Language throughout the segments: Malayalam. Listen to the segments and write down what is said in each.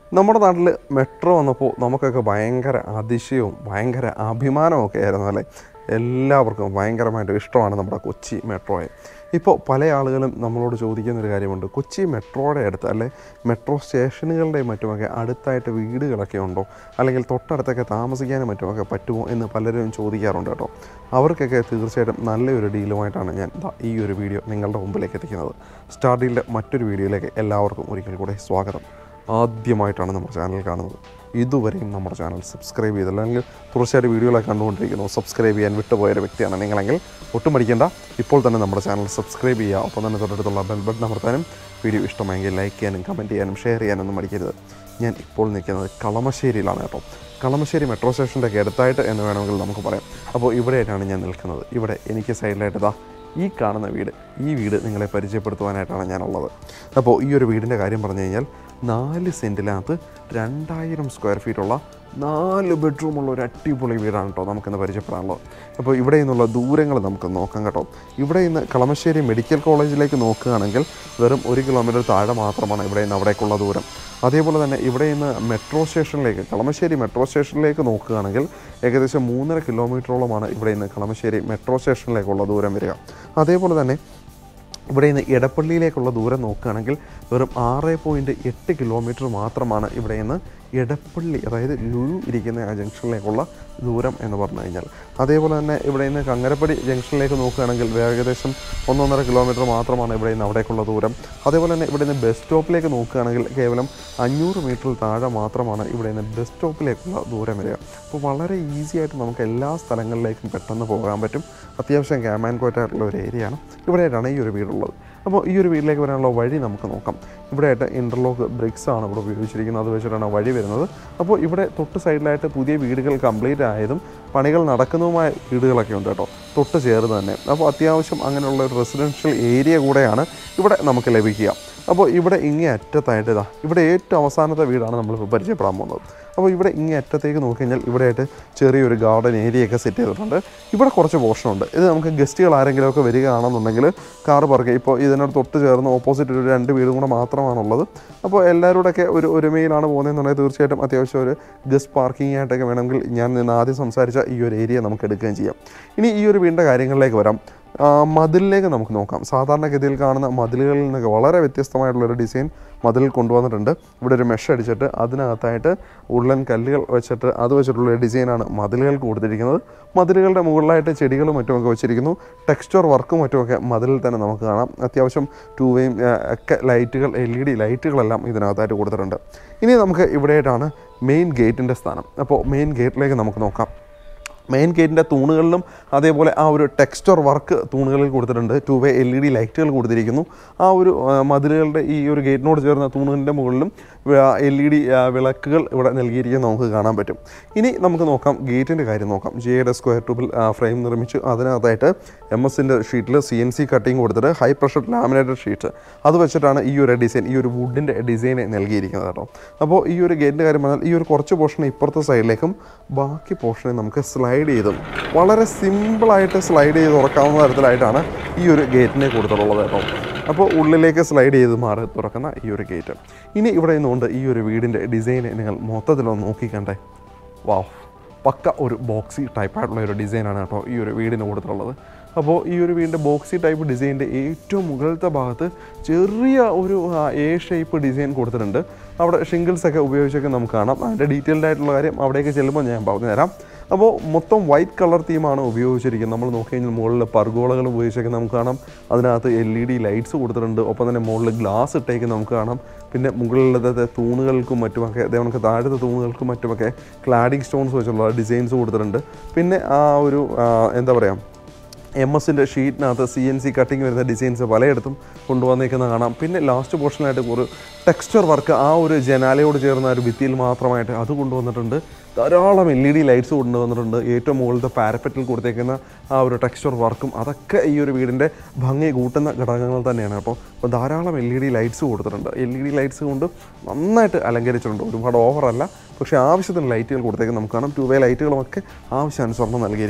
നമ്മുടെ നാട്ടിൽ മെട്രോ വന്നപ്പോൾ നമുക്കൊക്കെ ഭയങ്കര അതിശയവും ഭയങ്കര അഭിമാനവും ഒക്കെ ആയിരുന്നു അല്ലേ എല്ലാവർക്കും ഭയങ്കരമായിട്ട് ഇഷ്ടമാണ് നമ്മുടെ കൊച്ചി മെട്രോയെ ഇപ്പോൾ പല ആളുകളും നമ്മളോട് ചോദിക്കുന്ന ഒരു കാര്യമുണ്ട് കൊച്ചി മെട്രോയുടെ അടുത്ത് അല്ലെ മെട്രോ സ്റ്റേഷനുകളുടെയും മറ്റുമൊക്കെ അടുത്തായിട്ട് വീടുകളൊക്കെ ഉണ്ടോ അല്ലെങ്കിൽ തൊട്ടടുത്തൊക്കെ താമസിക്കാനും മറ്റുമൊക്കെ പറ്റുമോ എന്ന് പലരും ചോദിക്കാറുണ്ട് കേട്ടോ അവർക്കൊക്കെ തീർച്ചയായിട്ടും നല്ലൊരു ഡീലുമായിട്ടാണ് ഞാൻ ദാ ഈ ഒരു വീഡിയോ നിങ്ങളുടെ മുമ്പിലേക്ക് എത്തിക്കുന്നത് സ്റ്റാർ ഡീലിൻ്റെ മറ്റൊരു വീഡിയോയിലേക്ക് എല്ലാവർക്കും ഒരിക്കൽ കൂടെ സ്വാഗതം ആദ്യമായിട്ടാണ് നമ്മുടെ ചാനൽ കാണുന്നത് ഇതുവരെയും നമ്മുടെ ചാനൽ സബ്സ്ക്രൈബ് ചെയ്തില്ല അല്ലെങ്കിൽ തുടർച്ചയായിട്ട് വീഡിയോകളൊക്കെ കണ്ടുകൊണ്ടിരിക്കുന്നു സബ്സ്ക്രൈബ് ചെയ്യാൻ വിട്ടുപോയ ഒരു വ്യക്തിയാണ് നിങ്ങളെങ്കിൽ ഒട്ടും പഠിക്കേണ്ട ഇപ്പോൾ തന്നെ നമ്മുടെ ചാനൽ സബ്സ്ക്രൈബ് ചെയ്യുക ഒപ്പം തന്നെ തൊട്ടടുത്തുള്ള ബെൽ ബട്ടൺ അമർത്താനും വീഡിയോ ഇഷ്ടമായെങ്കിൽ ലൈക്ക് ചെയ്യാനും കമൻറ്റ് ചെയ്യാനും ഷെയർ ചെയ്യാനൊന്നും മടിക്കരുത് ഞാൻ ഇപ്പോൾ നിൽക്കുന്നത് കളമശ്ശേരിയിലാണ് കേട്ടോ കളമശ്ശേരി മെട്രോ സ്റ്റേഷൻ്റെ ഒക്കെ അടുത്തായിട്ട് എന്ന് വേണമെങ്കിൽ നമുക്ക് പറയാം അപ്പോൾ ഇവിടെയായിട്ടാണ് ഞാൻ നിൽക്കുന്നത് ഇവിടെ എനിക്ക് സൈഡിലായിട്ട് ഇതാ ഈ കാണുന്ന വീട് ഈ വീട് നിങ്ങളെ പരിചയപ്പെടുത്തുവാനായിട്ടാണ് ഞാനുള്ളത് അപ്പോൾ ഈ ഒരു വീടിൻ്റെ കാര്യം പറഞ്ഞു കഴിഞ്ഞാൽ നാല് സെൻറ്റിനകത്ത് രണ്ടായിരം സ്ക്വയർ ഫീറ്റുള്ള നാല് ബെഡ്റൂമുള്ള ഒരു അടിപൊളി വീടാണ് കേട്ടോ നമുക്കിന്ന് പരിചയപ്പെടാനുള്ളത് അപ്പോൾ ഇവിടെ നിന്നുള്ള ദൂരങ്ങൾ നമുക്ക് നോക്കാം കേട്ടോ ഇവിടെ നിന്ന് കളമശ്ശേരി മെഡിക്കൽ കോളേജിലേക്ക് നോക്കുകയാണെങ്കിൽ വെറും ഒരു കിലോമീറ്റർ താഴെ മാത്രമാണ് ഇവിടെ നിന്ന് അവിടേക്കുള്ള ദൂരം അതേപോലെ തന്നെ ഇവിടെ നിന്ന് മെട്രോ സ്റ്റേഷനിലേക്ക് കളമശ്ശേരി മെട്രോ സ്റ്റേഷനിലേക്ക് നോക്കുകയാണെങ്കിൽ ഏകദേശം മൂന്നര കിലോമീറ്ററോളമാണ് ഇവിടെ നിന്ന് കളമശ്ശേരി മെട്രോ സ്റ്റേഷനിലേക്കുള്ള ദൂരം വരിക അതേപോലെ തന്നെ ഇവിടെ നിന്ന് എടപ്പള്ളിയിലേക്കുള്ള ദൂരം നോക്കുകയാണെങ്കിൽ വെറും ആറ് പോയിൻറ്റ് എട്ട് കിലോമീറ്റർ മാത്രമാണ് ഇവിടെ നിന്ന് എടപ്പള്ളി അതായത് ലുലു ഇരിക്കുന്ന ആ ജംഗ്ഷനിലേക്കുള്ള ദൂരം എന്ന് പറഞ്ഞു കഴിഞ്ഞാൽ അതേപോലെ തന്നെ ഇവിടെ നിന്ന് കങ്ങരപ്പടി ജംഗ്ഷനിലേക്ക് നോക്കുകയാണെങ്കിൽ ഏകദേശം ഒന്നൊന്നര കിലോമീറ്റർ മാത്രമാണ് ഇവിടെ നിന്ന് അവിടേക്കുള്ള ദൂരം അതേപോലെ തന്നെ ഇവിടെ നിന്ന് ബസ് സ്റ്റോപ്പിലേക്ക് നോക്കുകയാണെങ്കിൽ കേവലം അഞ്ഞൂറ് മീറ്ററിൽ താഴെ മാത്രമാണ് ഇവിടെ നിന്ന് ബസ് സ്റ്റോപ്പിലേക്കുള്ള ദൂരം വരിക അപ്പോൾ വളരെ ഈസി ആയിട്ട് നമുക്ക് എല്ലാ സ്ഥലങ്ങളിലേക്കും പെട്ടെന്ന് പോകാൻ പറ്റും അത്യാവശ്യം ക്യാമാൻ കോറ്റായിട്ടുള്ള ഒരു ഏരിയയാണ് ഇവിടെയായിട്ടാണ് ഈ ഒരു വീടുള്ളത് അപ്പോൾ ഈ ഒരു വീട്ടിലേക്ക് വരാനുള്ള വഴി നമുക്ക് നോക്കാം ഇവിടെയായിട്ട് ഇൻ്റർലോക്ക് ബ്രിക്സ് ആണ് ഇവിടെ ഉപയോഗിച്ചിരിക്കുന്നത് അത് വെച്ചിട്ടാണ് വഴി വരുന്നത് അപ്പോൾ ഇവിടെ തൊട്ട് സൈഡിലായിട്ട് പുതിയ വീടുകൾ കംപ്ലീറ്റ് ആയതും പണികൾ നടക്കുന്നതുമായ വീടുകളൊക്കെ ഉണ്ട് കേട്ടോ തൊട്ട് ചേർന്ന് തന്നെ അപ്പോൾ അത്യാവശ്യം അങ്ങനെയുള്ള ഒരു റെസിഡൻഷ്യൽ ഏരിയ കൂടെയാണ് ഇവിടെ നമുക്ക് ലഭിക്കുക അപ്പോൾ ഇവിടെ ഇങ്ങേ അറ്റത്തായിട്ട് ഇതാ ഇവിടെ ഏറ്റവും അവസാനത്തെ വീടാണ് നമ്മളിപ്പോൾ പരിചയപ്പെടാൻ പോകുന്നത് അപ്പോൾ ഇവിടെ ഇങ്ങേ അറ്റത്തേക്ക് നോക്കിക്കഴിഞ്ഞാൽ ഇവിടെയായിട്ട് ചെറിയൊരു ഗാർഡൻ ഏരിയയൊക്കെ സെറ്റ് ചെയ്തിട്ടുണ്ട് ഇവിടെ കുറച്ച് പോർഷനുണ്ട് ഇത് നമുക്ക് ഗസ്റ്റുകൾ ആരെങ്കിലുമൊക്കെ വരികയാണെന്നുണ്ടെങ്കിൽ കാർ പാർക്ക് ഇപ്പോൾ ഇതിനോട് തൊട്ട് ചേർന്ന് ഓപ്പോസിറ്റ് ഒരു രണ്ട് വീടും കൂടെ മാത്രമാണുള്ളത് അപ്പോൾ എല്ലാവരോടൊക്കെ ഒരു ഒരുമയിലാണ് പോകുന്നതെന്നുണ്ടെങ്കിൽ തീർച്ചയായിട്ടും അത്യാവശ്യം ഒരു ഗസ്റ്റ് പാർക്കിംഗ് ആയിട്ടൊക്കെ വേണമെങ്കിൽ ഞാൻ നിന്ന് ആദ്യം സംസാരിച്ച ഈ ഒരു ഏരിയ നമുക്ക് എടുക്കുകയും ചെയ്യാം ഇനി ഈ ഒരു വീടിൻ്റെ കാര്യങ്ങളിലേക്ക് വരാം ആ, മതിലിലേക്ക് നമുക്ക് നോക്കാം സാധാരണഗതിയിൽ കാണുന്ന മതിലുകളിൽ നിന്നൊക്കെ വളരെ വ്യത്യസ്തമായിട്ടുള്ളൊരു ഡിസൈൻ മതിലിൽ കൊണ്ടുവന്നിട്ടുണ്ട് ഇവിടെ ഒരു മെഷ് അടിച്ചിട്ട് അതിനകത്തായിട്ട് ഉള്ളൻ കല്ലുകൾ വെച്ചിട്ട് അത് വെച്ചിട്ടുള്ള ഒരു ഡിസൈനാണ് മതിലുകൾക്ക് കൊടുത്തിരിക്കുന്നത് മതിലുകളുടെ മുകളിലായിട്ട് ചെടികളും മറ്റുമൊക്കെ വെച്ചിരിക്കുന്നു ടെക്സ്ചർ വർക്കും മറ്റുമൊക്കെ മതിലിൽ തന്നെ നമുക്ക് കാണാം അത്യാവശ്യം ടൂ വേയും ഒക്കെ ലൈറ്റുകൾ എൽ ഇ ഡി ലൈറ്റുകളെല്ലാം ഇതിനകത്തായിട്ട് കൊടുത്തിട്ടുണ്ട് ഇനി നമുക്ക് ഇവിടെയായിട്ടാണ് മെയിൻ ഗേറ്റിൻ്റെ സ്ഥാനം അപ്പോൾ മെയിൻ ഗേറ്റിലേക്ക് നമുക്ക് നോക്കാം മെയിൻ ഗേറ്റിൻ്റെ തൂണുകളിലും അതേപോലെ ആ ഒരു ടെക്സ്ചർ വർക്ക് തൂണുകളിൽ കൊടുത്തിട്ടുണ്ട് two way L E D lights കൊടുത്തിരിക്കുന്നു ആ ഒരു ആ, മതിലുകളുടെ ഈ ഒരു ഗേറ്റിനോട് ചേർന്ന തൂണുകളിൻ്റെ മുകളിലും എൽ ഇ ഡി വിളക്കുകൾ ഇവിടെ നൽകിയിരിക്കുന്നത് നമുക്ക് കാണാൻ പറ്റും ഇനി നമുക്ക് നോക്കാം ഗേറ്റിൻ്റെ കാര്യം നോക്കാം ജിയുടെ സ്ക്വയർ ട്യൂബിൽ ഫ്രെയിം നിർമ്മിച്ച് അതിനകത്തായിട്ട് എം എസിൻ്റെ ഷീറ്റിൽ സി എൻ സി കട്ടിങ് കൊടുത്തിട്ട് ഹൈ പ്രഷർ ലാമിനേറ്റഡ് ഷീറ്റ് അത് വെച്ചിട്ടാണ് ഈ ഒരു ഡിസൈൻ ഈ ഒരു വുഡിൻ്റെ ഡിസൈൻ നൽകിയിരിക്കുന്നത് കേട്ടോ അപ്പോൾ ഈ ഒരു ഗേറ്റിൻ്റെ കാര്യം പറഞ്ഞാൽ ഈ ഒരു കുറച്ച് പോർഷൻ ഇപ്പുറത്തെ സൈഡിലേക്കും ബാക്കി പോർഷനെ നമുക്ക് സ്ലൈഡ് ചെയ്തും വളരെ സിമ്പിളായിട്ട് സ്ലൈഡ് ചെയ്ത് തുറക്കാവുന്ന തരത്തിലായിട്ടാണ് ഈ ഒരു ഗേറ്റിനെ കൊടുത്തിട്ടുള്ളത് കേട്ടോ അപ്പോൾ ഉള്ളിലേക്ക് സ്ലൈഡ് ചെയ്ത് മാറി തുറക്കുന്ന ഈ ഒരു ഗേറ്റ് ഇനി ഇവിടെ നിന്നുകൊണ്ട് ഈ ഒരു വീടിൻ്റെ ഡിസൈനെ നിങ്ങൾ മൊത്തത്തിലൊന്ന് നോക്കിക്കണ്ടേ വാവ് പക്ക ഒരു ബോക്സി ടൈപ്പായിട്ടുള്ള ഒരു ഡിസൈനാണ് കേട്ടോ ഈ ഒരു വീടിന് കൊടുത്തിട്ടുള്ളത് അപ്പോൾ ഈ ഒരു വീടിൻ്റെ ബോക്സി ടൈപ്പ് ഡിസൈനിൻ്റെ ഏറ്റവും മുകളിലത്തെ ഭാഗത്ത് ചെറിയ ഒരു എ ഷേപ്പ് ഡിസൈൻ കൊടുത്തിട്ടുണ്ട് അവിടെ ഷിംഗിൾസ് ഒക്കെ ഉപയോഗിച്ചൊക്കെ നമുക്ക് കാണാം അതിൻ്റെ ഡീറ്റെയിൽഡ് ആയിട്ടുള്ള കാര്യം അവിടേക്ക് ചെല്ലുമ്പോൾ ഞാൻ പറഞ്ഞു തരാം അപ്പോൾ മൊത്തം വൈറ്റ് കളർ തീമാണ് ഉപയോഗിച്ചിരിക്കുന്നത് നമ്മൾ നോക്കി കഴിഞ്ഞാൽ മുകളിൽ പർഗോളകൾ ഉപയോഗിച്ചൊക്കെ നമുക്ക് കാണാം അതിനകത്ത് എൽ ഇ ഡി ലൈറ്റ്സ് കൊടുത്തിട്ടുണ്ട് ഒപ്പം തന്നെ മുകളിൽ ഗ്ലാസ് ഇട്ടേക്ക് നമുക്ക് കാണാം പിന്നെ മുകളിലത്തെ തൂണുകൾക്കും മറ്റുമൊക്കെ അതേ കണക്ക് താഴത്തെ തൂണുകൾക്കും മറ്റുമൊക്കെ ക്ലാഡിംഗ് സ്റ്റോൺസ് വെച്ചുള്ള ഡിസൈൻസ് കൊടുത്തിട്ടുണ്ട് പിന്നെ ആ ഒരു ആ, എന്താ പറയുക എം എസിൻ്റെ ഷീറ്റിനകത്ത് സി എൻ സി കട്ടിങ് വരുന്ന ഡിസൈൻസ് പലയിടത്തും കൊണ്ടുവന്നേക്കുന്ന കാണാം പിന്നെ ലാസ്റ്റ് പോർഷനായിട്ട് ഒരു ടെക്സ്ചർ വർക്ക് ആ ഒരു ജനാലയോട് ചേർന്ന ഒരു ഭിത്തിയിൽ മാത്രമായിട്ട് അത് കൊണ്ടുവന്നിട്ടുണ്ട് ധാരാളം എൽ ഇ ഡി ലൈറ്റ്സ് കൊണ്ടുവന്നിട്ടുണ്ട് ഏറ്റവും മുകളിലത്തെ പാരപ്പറ്റിൽ കൊടുത്തേക്കുന്ന ആ ഒരു ടെക്സ്ചർ വർക്കും അതൊക്കെ ഈ ഒരു വീടിൻ്റെ ഭംഗി കൂട്ടുന്ന ഘടകങ്ങൾ തന്നെയാണ് കേട്ടോ അപ്പോൾ ധാരാളം എൽ ഇ ഡി ലൈറ്റ്സ് കൊടുത്തിട്ടുണ്ട് എൽ ഇ ഡി ലൈറ്റ്സ് കൊണ്ട് നന്നായിട്ട് അലങ്കരിച്ചിട്ടുണ്ട് ഒരുപാട് ഓവറല്ല പക്ഷേ ആവശ്യത്തിന് ലൈറ്റുകൾ കൊടുത്തേക്ക് നമുക്ക് കാണാം ടു വേ ലൈറ്റുകളുമൊക്കെ ആവശ്യാനുസരണം നൽകിയിരിക്കുന്നു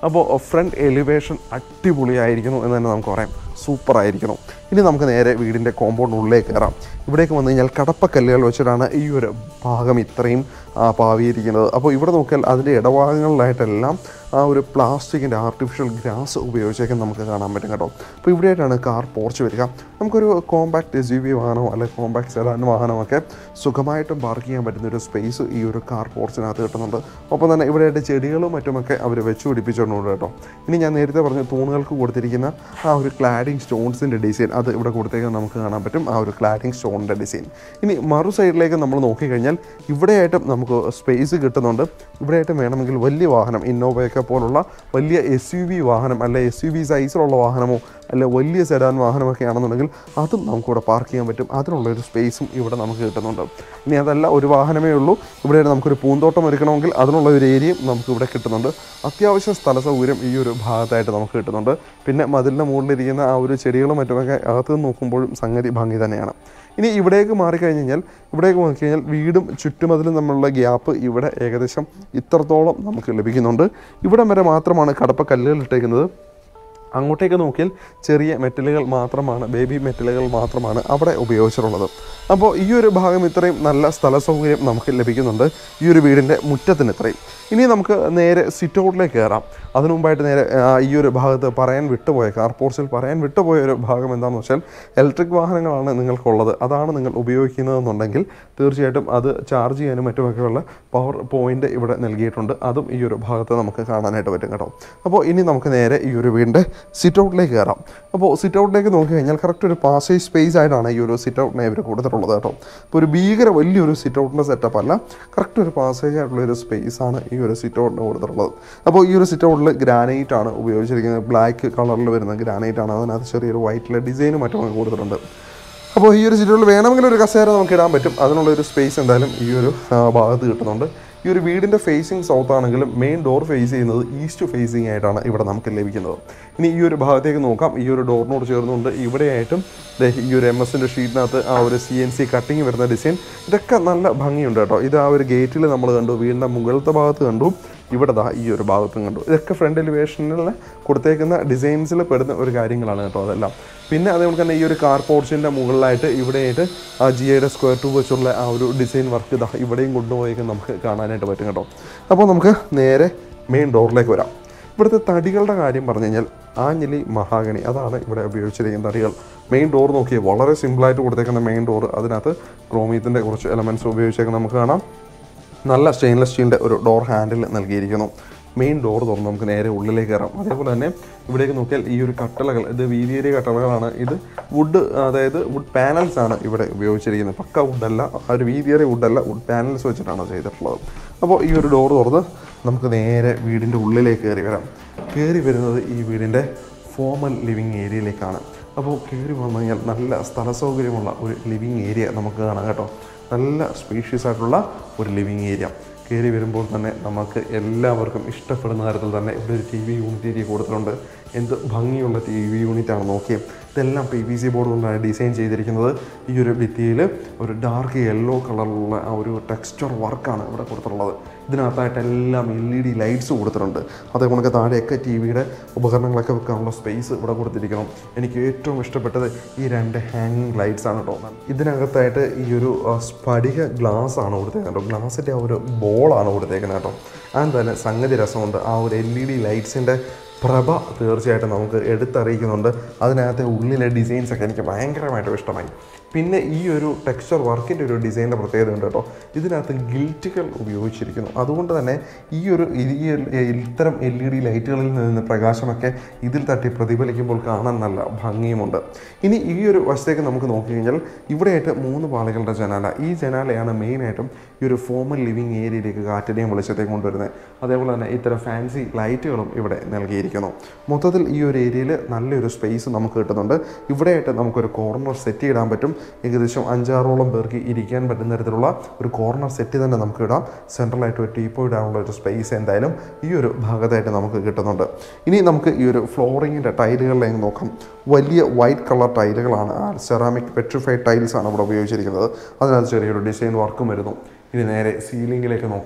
അപ്പോൾ ഫ്രണ്ട് എലിവേഷൻ അടിപൊളിയായിരിക്കുന്നു എന്ന് തന്നെ നമുക്ക് പറയാം സൂപ്പർ ആയിരിക്കണം ഇനി നമുക്ക് നേരെ വീടിൻ്റെ കോമ്പൗണ്ടിനുള്ളിലേക്ക് കയറാം ഇവിടേക്ക് വന്നു കഴിഞ്ഞാൽ കടപ്പക്കല്ലുകൾ വെച്ചിട്ടാണ് ഈ ഒരു ഭാഗം ഇത്രയും ആ, പാവിയിരിക്കുന്നത് അപ്പോൾ ഇവിടെ നോക്കിയാൽ അതിൻ്റെ ഇടഭാഗങ്ങളിലായിട്ടെല്ലാം ആ ഒരു പ്ലാസ്റ്റിക്കിൻ്റെ ആർട്ടിഫിഷ്യൽ ഗ്രാസ് ഉപയോഗിച്ചേക്കാൻ നമുക്ക് കാണാൻ പറ്റും കേട്ടോ അപ്പോൾ ഇവിടെയായിട്ടാണ് കാർ പോർച്ച് വരിക നമുക്കൊരു കോമ്പാക്ട് എസ് യു വി വാഹനമോ അല്ലെങ്കിൽ കോമ്പാക്ട് സെഡാൻ വാഹനമൊക്കെ സുഖമായിട്ടും പാർക്ക് ചെയ്യാൻ പറ്റുന്ന ഒരു സ്പേസ് ഈ ഒരു കാർ പോർച്ചിനകത്ത് കിട്ടുന്നുണ്ട് ഒപ്പം തന്നെ ഇവിടെയായിട്ട് ചെടികളും മറ്റുമൊക്കെ അവർ വെച്ച് പിടിപ്പിച്ചിട്ടുണ്ട് കേട്ടോ ഇനി ഞാൻ നേരത്തെ പറഞ്ഞ തൂണുകൾക്ക് കൊടുത്തിരിക്കുന്ന ആ ഒരു ക്ലാഡിങ് സ്റ്റോൺസിൻ്റെ ഡിസൈൻ അത് ഇവിടെ കൊടുത്തേക്കാൻ നമുക്ക് കാണാൻ പറ്റും ആ ഒരു ക്ലാഡിങ് സ്റ്റോണിൻ്റെ ഡിസൈൻ ഇനി മറു സൈഡിലേക്ക് നമ്മൾ നോക്കിക്കഴിഞ്ഞാൽ ഇവിടെയായിട്ടും നമുക്ക് സ്പേസ് കിട്ടുന്നുണ്ട് ഇവിടെയായിട്ടും വേണമെങ്കിൽ വലിയ വാഹനം ഇന്നോവയൊക്കെ പോലുള്ള വലിയ എസ് യു വി വാഹനം അല്ലെ എസ് യു വി സൈസിലുള്ള വാഹനമോ അല്ലെ വലിയ സെഡാൻ വാഹനമൊക്കെ ആണെന്നുണ്ടെങ്കിൽ അതും നമുക്കിവിടെ പാർക്ക് ചെയ്യാൻ പറ്റും അതിനുള്ള ഒരു സ്പേസും ഇവിടെ നമുക്ക് കിട്ടുന്നുണ്ട് ഇനി അതല്ല ഒരു വാഹനമേ ഉള്ളൂ ഇവിടെ നമുക്കൊരു പൂന്തോട്ടം ഒരുക്കണമെങ്കിൽ അതിനുള്ള ഒരു ഏരിയയും നമുക്ക് ഇവിടെ കിട്ടുന്നുണ്ട് അത്യാവശ്യം സ്ഥല സൗകര്യം ഈ ഒരു ഭാഗത്തായിട്ട് നമുക്ക് കിട്ടുന്നുണ്ട് പിന്നെ മതിലിൻ്റെ മുകളിലിരിക്കുന്ന ആ ഒരു ചെടികളും മറ്റുമൊക്കെ അകത്ത് നിന്ന് നോക്കുമ്പോഴും സംഗതി ഭംഗി തന്നെയാണ് ഇനി ഇവിടേക്ക് മാറിക്കഴിഞ്ഞ് കഴിഞ്ഞാൽ ഇവിടേക്ക് നോക്കിക്കഴിഞ്ഞാൽ വീടും ചുറ്റുമതിലും തമ്മിലുള്ള ഗ്യാപ്പ് ഇവിടെ ഏകദേശം ഇത്രത്തോളം നമുക്ക് ലഭിക്കുന്നുണ്ട് ഇവിടം വരെ മാത്രമാണ് കടപ്പ കല്ലുകൾ ഇട്ടേക്കുന്നത് അങ്ങോട്ടേക്ക് നോക്കിയാൽ ചെറിയ മെറ്റലുകൾ മാത്രമാണ് ബേബി മെറ്റലുകൾ മാത്രമാണ് അവിടെ ഉപയോഗിച്ചിട്ടുള്ളത് അപ്പോൾ ഈ ഒരു ഭാഗം ഇത്രയും നല്ല സ്ഥല സൗകര്യം നമുക്ക് ലഭിക്കുന്നുണ്ട് ഈ ഒരു വീടിൻ്റെ മുറ്റത്തിന് ഇത്രയും ഇനി നമുക്ക് നേരെ സിറ്റ് ഔട്ടിലേക്ക് കയറാം അതിനു മുമ്പായിട്ട് നേരെ ആ, ഈ ഒരു ഭാഗത്ത് പറയാൻ വിട്ടുപോയ കാർ പോർച്ചിൽ പറയാൻ വിട്ടുപോയ ഒരു ഭാഗം എന്താണെന്ന് വെച്ചാൽ ഇലക്ട്രിക് വാഹനങ്ങളാണ് നിങ്ങൾക്കുള്ളത് അതാണ് നിങ്ങൾ ഉപയോഗിക്കുന്നതെന്നുണ്ടെങ്കിൽ തീർച്ചയായിട്ടും അത് ചാർജ് ചെയ്യാനും മറ്റുമൊക്കെയുള്ള പവർ പോയിന്റ് ഇവിടെ നൽകിയിട്ടുണ്ട് അതും ഈ ഒരു ഭാഗത്ത് നമുക്ക് കാണാനായിട്ട് പറ്റും കേട്ടോ അപ്പോൾ ഇനി നമുക്ക് നേരെ ഈ ഒരു വീടിൻ്റെ സിറ്റ് ഔട്ടിലേക്ക് കയറാം അപ്പോൾ സിറ്റ് ഔട്ടിലേക്ക് നോക്കി കഴിഞ്ഞാൽ കറക്റ്റ് ഒരു പാസേജ് സ്പേസ് ആയിട്ടാണ് ഈ ഒരു സിറ്റ് ഔട്ടിനെ ഇവർ കൊടുത്തിട്ടുള്ളത് കേട്ടോ അപ്പോൾ ഒരു ഭീകര വലിയൊരു സിറ്റ് ഔട്ടിൻ്റെ സെറ്റപ്പ് അല്ല കറക്റ്റ് ഒരു പാസേജ് ആയിട്ടുള്ള ഒരു സ്പേസ് ആണ് ഈ ഒരു സിറ്റ് ഔട്ടിന് കൊടുത്തിട്ടുള്ളത് അപ്പോൾ ഈ ഒരു സിറ്റ് ഔട്ടിൽ ഗ്രാനൈറ്റ് ആണ് ഉപയോഗിച്ചിരിക്കുന്നത് ബ്ലാക്ക് കളറിൽ വരുന്ന ഗ്രാനൈറ്റ് ആണ് അതിനകത്ത് ചെറിയൊരു വൈറ്റിലെ ഡിസൈനും മറ്റും കൊടുത്തിട്ടുണ്ട് അപ്പോൾ ഈ ഒരു സിറ്റുകളിൽ വേണമെങ്കിൽ ഒരു കസേര നമുക്ക് ഇടാൻ പറ്റും അതിനുള്ള ഒരു സ്പേസ് എന്തായാലും ഈ ഒരു ആ, ഭാഗത്ത് കിട്ടുന്നുണ്ട് ഈ ഒരു വീടിൻ്റെ ഫേസിങ് സൗത്ത് ആണെങ്കിലും മെയിൻ ഡോർ ഫേസ് ചെയ്യുന്നത് ഈസ്റ്റ് ഫേസിങ് ആയിട്ടാണ് ഇവിടെ നമുക്ക് ലഭിക്കുന്നത് ഇനി ഈ ഒരു ഭാഗത്തേക്ക് നോക്കാം ഈ ഒരു ഡോറിനോട് ചേർന്നുകൊണ്ട് ഇവിടെയായിട്ടും ദേ ഈ ഒരു എം എസിൻ്റെ ഷീറ്റിനകത്ത് ആ ഒരു സി എൻ സി കട്ടിങ് വരുന്ന ഡിസൈൻ ഇതൊക്കെ നല്ല ഭംഗിയുണ്ട് കേട്ടോ ഇത് ആ ഒരു ഗേറ്റിൽ നമ്മൾ കണ്ടു വീടിൻ്റെ മുകളിലത്തെ ഭാഗത്ത് കണ്ടു ഇവിടെ ദാ ഈ ഒരു ഭാഗത്തും കണ്ടു ഇതൊക്കെ ഫ്രണ്ട് എലിവേഷനിൽ കൊടുത്തേക്കുന്ന ഡിസൈൻസിൽ പെടുന്ന ഒരു കാര്യങ്ങളാണ് കേട്ടോ അതെല്ലാം പിന്നെ അതേപോലെ തന്നെ ഈ ഒരു കാർ പോർച്ചിൻ്റെ മുകളിലായിട്ട് ഇവിടെയായിട്ട് ആ ജി ഐയുടെ സ്ക്വയർ ട്യൂബ് വെച്ചുള്ള ആ ഒരു ഡിസൈൻ വർക്ക് ഇതാ ഇവിടെയും കൊണ്ടുപോയേക്ക് നമുക്ക് കാണാനായിട്ട് പറ്റും കേട്ടോ അപ്പോൾ നമുക്ക് നേരെ മെയിൻ ഡോറിലേക്ക് വരാം ഇവിടുത്തെ തടികളുടെ കാര്യം പറഞ്ഞു കഴിഞ്ഞാൽ ആഞ്ഞിലി മഹാഗണി അതാണ് ഇവിടെ ഉപയോഗിച്ചിരിക്കുന്ന തടികൾ മെയിൻ ഡോർ നോക്കിയാൽ വളരെ സിമ്പിളായിട്ട് കൊടുത്തേക്കുന്ന മെയിൻ ഡോർ അതിനകത്ത് ക്രോമീത്തിൻ്റെ കുറച്ച് എലമെൻറ്റ്സ് ഉപയോഗിച്ചേക്ക് നമുക്ക് കാണാം നല്ല സ്റ്റെയിൻലെസ് സ്റ്റീലിൻ്റെ ഒരു ഡോർ ഹാൻഡിൽ നൽകിയിരിക്കുന്നു മെയിൻ ഡോർ തുറന്ന് നമുക്ക് നേരെ ഉള്ളിലേക്ക് കയറാം അതേപോലെ തന്നെ ഇവിടേക്ക് നോക്കിയാൽ ഈ ഒരു കട്ടളകൾ ഇത് വീതിയേറിയ കട്ടളകളാണ് ഇത് വുഡ് അതായത് വുഡ് പാനൽസ് ആണ് ഇവിടെ ഉപയോഗിച്ചിരിക്കുന്നത് പക്ക വുഡല്ല ആ ഒരു വീതിയേറിയ വുഡല്ല വുഡ് പാനൽസ് വെച്ചിട്ടാണ് ചെയ്തിട്ടുള്ളത് അപ്പോൾ ഈ ഒരു ഡോർ തുറന്ന് നമുക്ക് നേരെ വീടിൻ്റെ ഉള്ളിലേക്ക് കയറി വരാം കയറി വരുന്നത് ഈ വീടിൻ്റെ ഫോമൽ ലിവിങ് ഏരിയയിലേക്കാണ് അപ്പോൾ കയറി വന്നു കഴിഞ്ഞാൽ നല്ല സ്ഥല സൗകര്യമുള്ള ഒരു ലിവിങ് ഏരിയ നമുക്ക് കാണാം കേട്ടോ നല്ല സ്പേഷ്യസ് ആയിട്ടുള്ള ഒരു ലിവിങ് ഏരിയ കയറി വരുമ്പോൾ തന്നെ നമുക്ക് എല്ലാവർക്കും ഇഷ്ടപ്പെടുന്ന തരത്തിൽ തന്നെ ഇവിടെ ഒരു ടി വി യൂണിറ്റ് ഏരിയ കൊടുത്തിട്ടുണ്ട് എന്ത് ഭംഗിയുള്ള ടി വി യൂണിറ്റ് ആണ് നോക്കിയത് ഇതെല്ലാം പി വി സി ബോർഡ് കൊണ്ടാണ് ഡിസൈൻ ചെയ്തിരിക്കുന്നത് ഈ ഒരു ഭിത്തിയിൽ ഒരു ഡാർക്ക് യെല്ലോ കളറിലുള്ള ആ ഒരു ടെക്സ്ചർ വർക്കാണ് ഇവിടെ കൊടുത്തിട്ടുള്ളത് ഇതിനകത്തായിട്ട് എല്ലാം എൽ ഇ ഡി ലൈറ്റ്സ് കൊടുത്തിട്ടുണ്ട് അതേപോലെ താഴെയൊക്കെ ടി വിയുടെ ഉപകരണങ്ങളൊക്കെ വെക്കാനുള്ള സ്പേസ് ഇവിടെ കൊടുത്തിരിക്കണം എനിക്ക് ഏറ്റവും ഇഷ്ടപ്പെട്ടത് ഈ രണ്ട് ഹാങ്ങിങ് ലൈറ്റ്സ് ആണ് കേട്ടോ ഇതിനകത്തായിട്ട് ഈ ഒരു ആ, സ്ഫടിക ഗ്ലാസ് ആണ് കൊടുത്തേക്കുന്നത് കേട്ടോ ഗ്ലാസിൻ്റെ ആ ഒരു ബോളാണ് കൊടുത്തേക്കുന്നത് കേട്ടോ അതെന്തായാലും സംഗതി രസമുണ്ട് ആ ഒരു എൽ ഇ ഡി ലൈറ്റ്സിൻ്റെ പ്രഭ തീർച്ചയായിട്ടും നമുക്ക് എടുത്തറിയിക്കുന്നുണ്ട് അതിനകത്തെ ഉള്ളിലെ ഡിസൈൻസ് ഒക്കെ എനിക്ക് ഭയങ്കരമായിട്ടും ഇഷ്ടമായി പിന്നെ ഈ ഒരു ടെക്സ്ചർ വർക്കിൻ്റെ ഒരു ഡിസൈനിൻ്റെ പ്രത്യേകത ഉണ്ട് കേട്ടോ ഇതിനകത്ത് ഗിൽറ്റുകൾ ഉപയോഗിച്ചിരിക്കുന്നു അതുകൊണ്ട് തന്നെ ഈ ഒരു ഈ ഒരു ഇത്തരം എൽ ഇ ഡി ലൈറ്റുകളിൽ നിന്ന് പ്രകാശമൊക്കെ ഇതിൽ തട്ടി പ്രതിഫലിക്കുമ്പോൾ കാണാൻ നല്ല ഭംഗിയുമുണ്ട് ഇനി ഈ ഒരു വശത്തേക്ക് നമുക്ക് നോക്കിക്കഴിഞ്ഞാൽ ഇവിടെയായിട്ട് മൂന്ന് പാളികളുടെ ജനാല ഈ ജനാലയാണ് മെയിനായിട്ടും ഈ ഒരു ഫോമൽ ലിവിങ് ഏരിയയിലേക്ക് കാറ്റിനെയും വെളിച്ചത്തെയും കൊണ്ടുവരുന്നത് അതേപോലെ തന്നെ ഇത്തരം ഫാൻസി ലൈറ്റുകളും ഇവിടെ നൽകിയിരിക്കുന്നു മൊത്തത്തിൽ ഈ ഒരു ഏരിയയിൽ നല്ലൊരു സ്പേസ് നമുക്ക് കിട്ടുന്നുണ്ട് ഇവിടെയായിട്ട് നമുക്കൊരു കോർണർ സെറ്റ് ഇടാൻ പറ്റും ഏകദേശം അഞ്ചാറോളം പേർക്ക് ഇരിക്കാൻ പറ്റുന്ന തരത്തിലുള്ള ഒരു കോർണർ സെറ്റ് തന്നെ നമുക്ക് ഇടാം സെൻട്രലായിട്ട് ഒരു ടീപ്പോ ഇടാനുള്ള ഒരു സ്പേസ് എന്തായാലും ഈ ഒരു ഭാഗത്തായിട്ട് നമുക്ക് കിട്ടുന്നുണ്ട് ഇനി നമുക്ക് ഈ ഒരു ഫ്ലോറിങ്ങിൻ്റെ ടൈലുകളിലേക്ക് നോക്കാം വലിയ വൈറ്റ് കളർ ടൈലുകളാണ് സെറാമിക് പെട്രിഫൈഡ് ടൈൽസ് ആണ് ഇവിടെ ഉപയോഗിച്ചിരിക്കുന്നത് അതിനകത്ത് ചെറിയൊരു ഡിസൈൻ വർക്കും വരുന്നു ഇനി നേരെ സീലിംഗിലേക്ക് നോക്കാം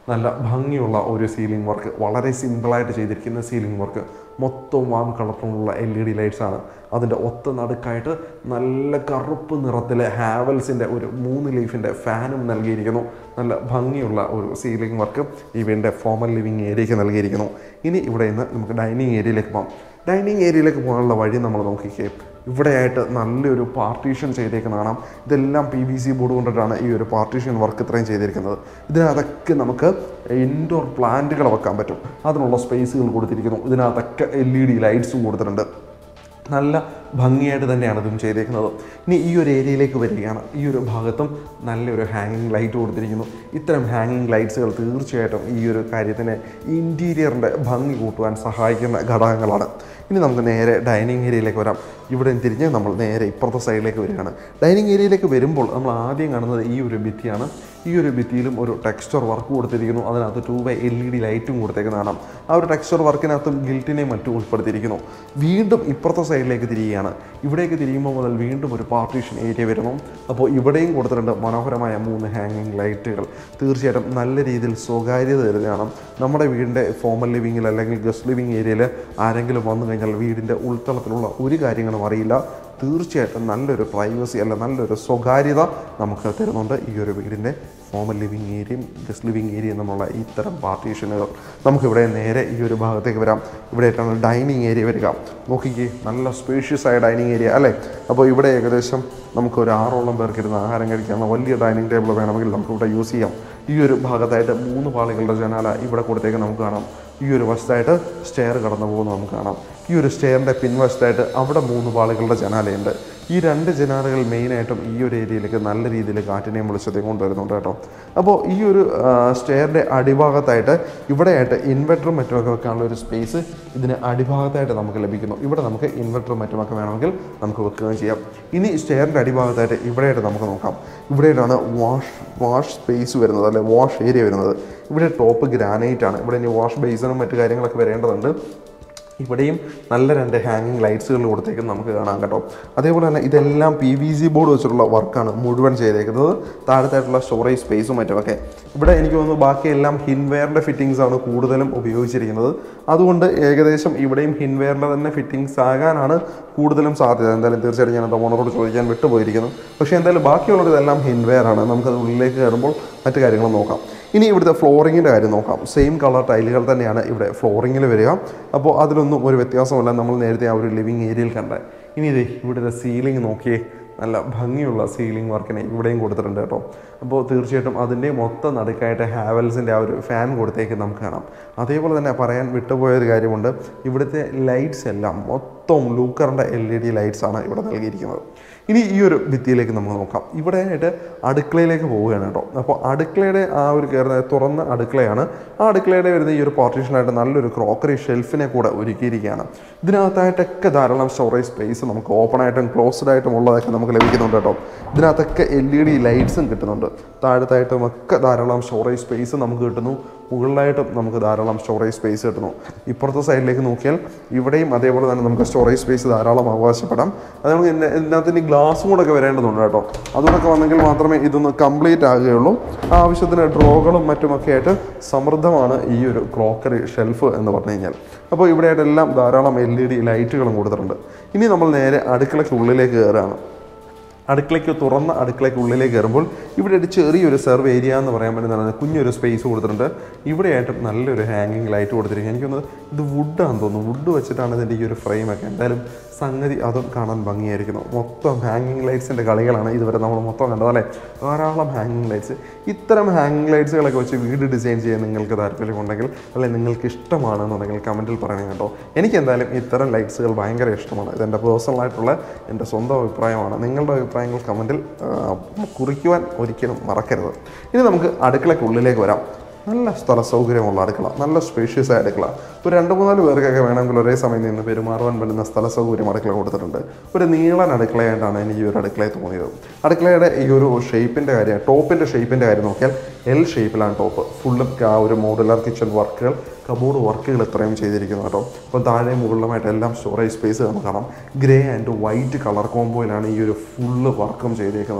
നല്ല ഭംഗിയുള്ള ഒരു സീലിംഗ് വർക്ക് വളരെ സിമ്പിളായിട്ട് ചെയ്തിരിക്കുന്ന സീലിംഗ് വർക്ക് മൊത്തം വാം കളറിലുള്ള എൽ ഇ ഡി ലൈറ്റ്സ് ആണ് അതിൻ്റെ ഒത്ത നടുക്കായിട്ട് നല്ല കറുപ്പ് നിറത്തിലെ ഹാവൽസിൻ്റെ ഒരു മൂന്ന് ലീഫിൻ്റെ ഫാനും നൽകിയിരിക്കുന്നു നല്ല ഭംഗിയുള്ള ഒരു സീലിംഗ് വർക്ക് ഈ വീടിൻ്റെ ഫോമൽ ലിവിങ് ഏരിയയ്ക്ക് നൽകിയിരിക്കുന്നു ഇനി ഇവിടെ നിന്ന് നമുക്ക് ഡൈനിങ് ഏരിയയിലേക്ക് പോകാം ഡൈനിങ് ഏരിയയിലേക്ക് പോകാനുള്ള വഴി നമ്മൾ നോക്കിക്കേ ഇവിടെയായിട്ട് നല്ലൊരു പാർട്ടീഷൻ ചെയ്തേക്കുന്ന കാണാം ഇതെല്ലാം പി വി സി ബോർഡ് കൊണ്ടിട്ടാണ് ഈ ഒരു പാർട്ടീഷൻ വർക്ക് ഇത്രയും ചെയ്തിരിക്കുന്നത് ഇതിനകത്തൊക്കെ നമുക്ക് ഇൻഡോർ പ്ലാന്റുകൾ വെക്കാൻ പറ്റും അതിനുള്ള സ്പേസുകൾ കൊടുത്തിരിക്കുന്നു ഇതിനകത്തൊക്കെ എൽ ഇ ഡി ലൈറ്റ്സും കൊടുത്തിട്ടുണ്ട് നല്ല ഭംഗിയായിട്ട് തന്നെയാണ് ഇതും ചെയ്തേക്കുന്നത് ഇനി ഈ ഒരു ഏരിയയിലേക്ക് വരികയാണ് ഈ ഒരു ഭാഗത്തും നല്ലൊരു ഹാങ്ങിങ് ലൈറ്റ് കൊടുത്തിരിക്കുന്നു ഇത്തരം ഹാങ്ങിങ് ലൈറ്റ്സുകൾ തീർച്ചയായിട്ടും ഈ ഒരു കാര്യത്തിന് ഇൻറ്റീരിയറിൻ്റെ ഭംഗി കൂട്ടുവാൻ സഹായിക്കുന്ന ഘടകങ്ങളാണ് ഇനി നമുക്ക് നേരെ ഡൈനിങ് ഏരിയയിലേക്ക് വരാം ഇവിടെ നിന്ന് തിരിഞ്ഞ് നമ്മൾ നേരെ ഇപ്പുറത്തെ സൈഡിലേക്ക് വരികയാണ് ഡൈനിങ് ഏരിയയിലേക്ക് വരുമ്പോൾ നമ്മൾ ആദ്യം കാണുന്നത് ഈ ഒരു ഭിത്തിയാണ് ഈ ഒരു ഭിത്തിയിലും ഒരു ടെക്സ്ചർ വർക്ക് കൊടുത്തിരിക്കുന്നു അതിനകത്ത് two by L E D ലൈറ്റും കൊടുത്തേക്കുന്ന കാണാം ആ ഒരു ടെക്സ്ചർ വർക്കിനകത്തും ഗിൽറ്റിനെയും മറ്റും ഉൾപ്പെടുത്തിയിരിക്കുന്നു വീണ്ടും ഇപ്പുറത്തെ സൈഡിലേക്ക് തിരിയുകയാണ് ഇവിടേക്ക് തിരിയുമ്പോൾ മുതൽ വീണ്ടും ഒരു പാർട്ടീഷൻ ഏരിയ വരുന്നു അപ്പോൾ ഇവിടെയും കൊടുത്തിട്ടുണ്ട് മനോഹരമായ മൂന്ന് ഹാങ്ങിങ് ലൈറ്റുകൾ തീർച്ചയായിട്ടും നല്ല രീതിയിൽ സ്വകാര്യത തരുന്നതാണ് നമ്മുടെ വീടിൻ്റെ ഫോമൽ ലിവിങ്ങിൽ അല്ലെങ്കിൽ ഗസ്റ്റ് ലിവിങ് ഏരിയയിൽ ആരെങ്കിലും വന്നു കഴിഞ്ഞാൽ വീടിൻ്റെ ഉൾത്തളത്തിലുള്ള ഒരു കാര്യങ്ങളും അറിയില്ല തീർച്ചയായിട്ടും നല്ലൊരു പ്രൈവസി അല്ല നല്ലൊരു സ്വകാര്യത നമുക്ക് തരുന്നുണ്ട് ഈ ഒരു വീടിൻ്റെ ഫോമൽ ലിവിങ് ഏരിയയും ഗസ്റ്റ് ലിവിങ് ഏരിയയും നമ്മളുള്ള ഇത്തരം പാർട്ടീഷനുകൾ നമുക്കിവിടെ നേരെ ഈ ഒരു ഭാഗത്തേക്ക് വരാം ഇവിടെയായിട്ടാണ് ഡൈനിങ് ഏരിയ വരിക നോക്കിക്കേ നല്ല സ്പേഷ്യസ് ആയ ഡൈനിങ് ഏരിയ അല്ലേ അപ്പോൾ ഇവിടെ ഏകദേശം നമുക്ക് ഒരു ആറോളം പേർക്ക് ഇരുന്ന് ആഹാരം കഴിക്കാവുന്ന വലിയ ഡൈനിങ് ടേബിൾ വേണമെങ്കിൽ നമുക്ക് ഇവിടെ യൂസ് ചെയ്യാം ഈ ഒരു ഭാഗത്തായിട്ട് മൂന്ന് പാളികളുടെ ജനാല ഇവിടെ കൊടുത്തേക്ക് നമുക്ക് കാണാം ഈ ഒരു വശത്തായിട്ട് സ്റ്റെയർ കടന്നു പോകുന്നത് നമുക്ക് കാണാം ഈ ഒരു സ്റ്റെയറിൻ്റെ പിൻവശത്തായിട്ട് അവിടെ മൂന്ന് പാളികളുടെ ജനാലയുണ്ട് ഈ രണ്ട് ജനാലകൾ മെയിനായിട്ടും ഈ ഒരു ഏരിയയിലേക്ക് നല്ല രീതിയിൽ കാറ്റിനെയും വെളിച്ചത്തെയും കൊണ്ടുവരുന്നുണ്ട് കേട്ടോ അപ്പോൾ ഈ ഒരു സ്റ്റെയറിൻ്റെ അടിഭാഗത്തായിട്ട് ഇവിടെയായിട്ട് ഇൻവെർട്ടറും മറ്റുമൊക്കെ വെക്കാനുള്ള ഒരു സ്പേസ് ഇതിന് അടിഭാഗത്തായിട്ട് നമുക്ക് ലഭിക്കുന്നു ഇവിടെ നമുക്ക് ഇൻവെർട്ടറും മറ്റുമൊക്കെ വേണമെങ്കിൽ നമുക്ക് വെക്കുകയും ചെയ്യാം ഇനി സ്റ്റെയറിൻ്റെ അടിഭാഗത്തായിട്ട് ഇവിടെയായിട്ട് നമുക്ക് നോക്കാം ഇവിടെയായിട്ടാണ് വാഷ് വാഷ് സ്പേസ് വരുന്നത് അല്ലെ വാഷ് ഏരിയ വരുന്നത് ഇവിടെ ടോപ്പ് ഗ്രാനൈറ്റ് ആണ് ഇവിടെ ഇനി വാഷ് ബേസിനും മറ്റു കാര്യങ്ങളൊക്കെ വരേണ്ടതുണ്ട് ഇവിടെയും നല്ല രണ്ട് ഹാങ്ങിങ് ലൈറ്റ്സുകൾ കൊടുത്തേക്കുന്നത് നമുക്ക് കാണാം കേട്ടോ അതേപോലെ തന്നെ ഇതെല്ലാം പി വി സി ബോർഡ് വെച്ചിട്ടുള്ള വർക്കാണ് മുഴുവൻ ചെയ്തേക്കുന്നത് താഴത്തായിട്ടുള്ള സ്റ്റോറേജ് സ്പേസും മറ്റുമൊക്കെ ഇവിടെ എനിക്ക് തോന്നുന്നു ബാക്കിയെല്ലാം ഹിൻവെയറിൻ്റെ ഫിറ്റിങ്സ് ആണ് കൂടുതലും ഉപയോഗിച്ചിരിക്കുന്നത് അതുകൊണ്ട് ഏകദേശം ഇവിടെയും ഹിൻവെയറിൻ്റെ തന്നെ ഫിറ്റിങ്സ് ആകാനാണ് കൂടുതലും സാധ്യത എന്തായാലും തീർച്ചയായിട്ടും ഞാൻ ഓണറോട് ചോദിക്കാൻ വിട്ടുപോയിരിക്കുന്നു പക്ഷേ എന്തായാലും ബാക്കിയുള്ളത് ഇതെല്ലാം ഹിൻവെയർ ആണ് നമുക്കത് ഉള്ളിലേക്ക് കയറുമ്പോൾ മറ്റു കാര്യങ്ങൾ നോക്കാം ഇനി ഇവിടുത്തെ ഫ്ലോറിങ്ങിൻ്റെ കാര്യം നോക്കാം സെയിം കളർ ടൈലുകൾ തന്നെയാണ് ഇവിടെ ഫ്ലോറിങ്ങിൽ വരിക അപ്പോൾ അതിലൊന്നും ഒരു വ്യത്യാസമല്ല നമ്മൾ നേരത്തെ ആ ഒരു ലിവിങ് ഏരിയയിൽ കണ്ടത് ഇനി ഇത് ഇവിടുത്തെ സീലിംഗ് നോക്കിയേ നല്ല ഭംഗിയുള്ള സീലിംഗ് വർക്കിനെ ഇവിടെയും കൊടുത്തിട്ടുണ്ട് കേട്ടോ അപ്പോൾ തീർച്ചയായിട്ടും അതിൻ്റെ മൊത്തം നടുക്കായിട്ട് ഹാവൽസിൻ്റെ ആ ഒരു ഫാൻ കൊടുത്തേക്ക് നമുക്ക് കാണാം അതേപോലെ തന്നെ പറയാൻ വിട്ടുപോയൊരു കാര്യമുണ്ട് ഇവിടുത്തെ ലൈറ്റ്സ് എല്ലാം മൊത്തം ലൂക്കറിൻ്റെ എൽ ഇ ഡി ലൈറ്റ്സ് ആണ് ഇവിടെ നൽകിയിരിക്കുന്നത് ഇനി ഈ ഒരു ഭിത്തിയിലേക്ക് നമുക്ക് നോക്കാം ഇവിടെ ആയിട്ട് അടുക്കളയിലേക്ക് പോവുകയാണ് കേട്ടോ അപ്പോൾ അടുക്കളയുടെ ആ ഒരു കയറുന്ന തുറന്ന അടുക്കളയാണ് ആ അടുക്കളയുടെ വരുന്ന ഈ ഒരു പാർട്ടീഷനായിട്ട് നല്ലൊരു ക്രോക്കറി ഷെൽഫിനെ കൂടെ ഒരുക്കിയിരിക്കുകയാണ് ഇതിനകത്തായിട്ടൊക്കെ ധാരാളം സ്റ്റോറേജ് സ്പേസ് നമുക്ക് ഓപ്പൺ ആയിട്ടും ക്ലോസ്ഡ് ആയിട്ടും ഉള്ളതൊക്കെ നമുക്ക് ലഭിക്കുന്നുണ്ട് കേട്ടോ ഇതിനകത്തൊക്കെ എൽ ഇ ഡി ലൈറ്റ്സും കിട്ടുന്നുണ്ട് താഴത്തായിട്ടും ഒക്കെ ധാരാളം സ്റ്റോറേജ് സ്പേസ് നമുക്ക് കിട്ടുന്നു മുകളിലായിട്ടും നമുക്ക് ധാരാളം സ്റ്റോറേജ് സ്പേസ് കിട്ടുന്നു ഇപ്പുറത്തെ സൈഡിലേക്ക് നോക്കിയാൽ ഇവിടെയും അതേപോലെ തന്നെ നമുക്ക് സ്റ്റോറേജ് സ്പേസ് ധാരാളം അവകാശപ്പെടാം അതുകൊണ്ട് ഇതിൻ്റെ ഇതിനകത്ത് ഇനി ഗ്ലാസും കൂടെ ഒക്കെ വരേണ്ടതുണ്ട് കേട്ടോ അതുകൊണ്ടൊക്കെ വന്നെങ്കിൽ മാത്രമേ ഇതൊന്ന് കംപ്ലീറ്റ് ആകുകയുള്ളൂ ആവശ്യത്തിന് ഡ്രോകളും മറ്റുമൊക്കെ ആയിട്ട് സമൃദ്ധമാണ് ഈ ഒരു ക്രോക്കറി ഷെൽഫ് എന്ന് പറഞ്ഞു കഴിഞ്ഞാൽ അപ്പോൾ ഇവിടെയായിട്ടെല്ലാം ധാരാളം എൽ ഇ ഡി ലൈറ്റുകളും കൊടുത്തിട്ടുണ്ട് ഇനി നമ്മൾ നേരെ അടുക്കളയ്ക്ക് ഉള്ളിലേക്ക് കയറുകയാണ് അടുക്കളയ്ക്ക് തുറന്ന അടുക്കളയ്ക്ക് ഉള്ളിലേക്ക് കയറുമ്പോൾ ഇവിടെ ഒരു ചെറിയൊരു സെർവ് ഏരിയ എന്ന് പറയാൻ പറ്റുന്നതാണ് കുഞ്ഞൊരു സ്പേസ് കൊടുത്തിട്ടുണ്ട് ഇവിടെയായിട്ടും നല്ലൊരു ഹാങ്ങിങ് ലൈറ്റ് കൊടുത്തിരിക്കുക എനിക്ക് തോന്നുന്നത് ഇത് വുഡാണെന്ന് തോന്നുന്നു വുഡ് വെച്ചിട്ടാണ് ഇതിൻ്റെ ഈ ഒരു ഫ്രെയിമൊക്കെ എന്തായാലും സംഗതി അതും കാണാൻ ഭംഗിയായിരിക്കുന്നു മൊത്തം ഹാങ്ങിങ് ലൈറ്റ്സിൻ്റെ കളികളാണ് ഇതുവരെ നമ്മൾ മൊത്തം കണ്ടത് അല്ലേ ധാരാളം ഹാങ്ങിങ് ലൈറ്റ്സ് ഇത്തരം ഹാങ്ങിങ് ലൈറ്റ്സുകളൊക്കെ വെച്ച് വീട് ഡിസൈൻ ചെയ്യാൻ നിങ്ങൾക്ക് താല്പര്യമുണ്ടെങ്കിൽ അല്ലെങ്കിൽ നിങ്ങൾക്ക് ഇഷ്ടമാണെന്നുണ്ടെങ്കിൽ കമൻറ്റിൽ പറയണം കേട്ടോ എനിക്ക് എന്തായാലും ഇത്തരം ലൈറ്റ്സുകൾ ഭയങ്കര ഇഷ്ടമാണ് ഇതെൻ്റെ പേഴ്സണലായിട്ടുള്ള എൻ്റെ സ്വന്തം അഭിപ്രായമാണ് നിങ്ങളുടെ അഭിപ്രായങ്ങൾ കമൻറ്റിൽ കുറിക്കുവാൻ ഒരിക്കലും മറക്കരുത് ഇനി നമുക്ക് അടുക്കളയ്ക്കുള്ളിലേക്ക് വരാം നല്ല സ്ഥല സൗകര്യമുള്ള അടുക്കള നല്ല സ്പേഷ്യസ് ആയ അടുക്കള ഒരു രണ്ട് മൂന്നാല് പേർക്കൊക്കെ വേണമെങ്കിൽ ഒരേ സമയം നിന്ന് പെരുമാറുവാൻ പറ്റുന്ന സ്ഥല സൗകര്യം അടുക്കള കൊടുത്തിട്ടുണ്ട് ഒരു നീളൻ അടുക്കളയായിട്ടാണ് എനിക്ക് ഈ ഒരു അടുക്കളയെ തോന്നിയത് അടുക്കളയുടെ ഈ ഒരു ഷേപ്പിൻ്റെ കാര്യം ടോപ്പിൻ്റെ ഷേപ്പിൻ്റെ കാര്യം നോക്കിയാൽ എൽ ഷേപ്പിലാണ് ടോപ്പ് ഫുള്ളും ആ ഒരു മോഡുലർ കിച്ചൺ വർക്കുകൾ കബോർഡ് വർക്കുകൾ ഇത്രയും ചെയ്തിരിക്കുന്നു കേട്ടോ അപ്പോൾ താഴെ മുകളിലുമായിട്ട് എല്ലാം സ്റ്റോറേജ് സ്പേസ് നമുക്ക് കാണാം ഗ്രേ ആൻഡ് വൈറ്റ് കളർ കോമ്പോയിലാണ് ഈ ഒരു ഫുള്ള് വർക്കും ചെയ്തിരിക്കുന്നത്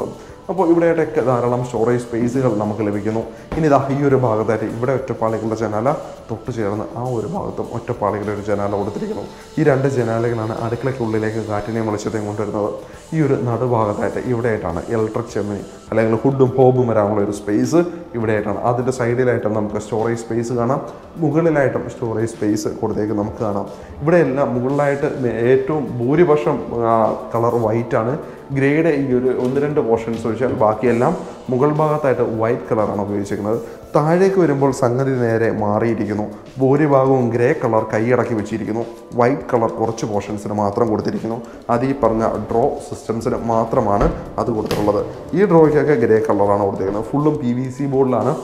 അപ്പോൾ ഇവിടെയായിട്ടൊക്കെ ധാരാളം സ്റ്റോറേജ് സ്പേസുകൾ നമുക്ക് ലഭിക്കുന്നു ഇനി ഇതാ ഈ ഒരു ഭാഗത്തായിട്ട് ഇവിടെ ഒറ്റപ്പാളികളുടെ ജനാല തൊട്ട് ചേർന്ന് ആ ഒരു ഭാഗത്തും ഒറ്റപ്പാളികളുടെ ഒരു ജനാല കൊടുത്തിരിക്കുന്നു ഈ രണ്ട് ജനാലകളാണ് അടുക്കളയ്ക്കുള്ളിലേക്ക് കാറ്റിനെയും വെളിച്ചത്തെയും കൊണ്ടുവരുന്നത് ഈ ഒരു നടുഭാഗത്തായിട്ട് ഇവിടെയായിട്ടാണ് ഇലക്ട്രിക് ചെമ്മിനി അല്ലെങ്കിൽ ഹുഡും ഹോബും വരാനുള്ള ഒരു സ്പേസ് ഇവിടെയായിട്ടാണ് അതിൻ്റെ സൈഡിലായിട്ടും നമുക്ക് സ്റ്റോറേജ് സ്പേസ് കാണാം മുകളിലായിട്ടും സ്റ്റോറേജ് സ്പേസ് കൊടുത്തേക്ക് നമുക്ക് കാണാം ഇവിടെ എല്ലാം മുകളിലായിട്ട് ഏറ്റവും ഭൂരിപക്ഷം കളർ വൈറ്റ് ആണ് ഗ്രേഡ് ഈ ഒരു ഒന്ന് രണ്ട് പോർഷൻസ് ഒഴിച്ചാൽ ബാക്കിയെല്ലാം മുകൾ ഭാഗത്തായിട്ട് വൈറ്റ് കളറാണ് ഉപയോഗിച്ചിരിക്കുന്നത് താഴേക്ക് വരുമ്പോൾ സംഗതി നേരെ മാറിയിരിക്കുന്നു ഭൂരിഭാഗവും ഗ്രേ കളർ കൈയടക്കി വെച്ചിരിക്കുന്നു വൈറ്റ് കളർ കുറച്ച് പോർഷൻസിന് മാത്രം കൊടുത്തിരിക്കുന്നു അത് ഈ പറഞ്ഞ ഡ്രോ സിസ്റ്റംസിന് മാത്രമാണ് അത് കൊടുത്തിട്ടുള്ളത് ഈ ഡ്രോയ്ക്കൊക്കെ ഗ്രേ കളറാണ് കൊടുത്തിരിക്കുന്നത് ഫുള്ളും പി വി സി ബോർഡിലാണ്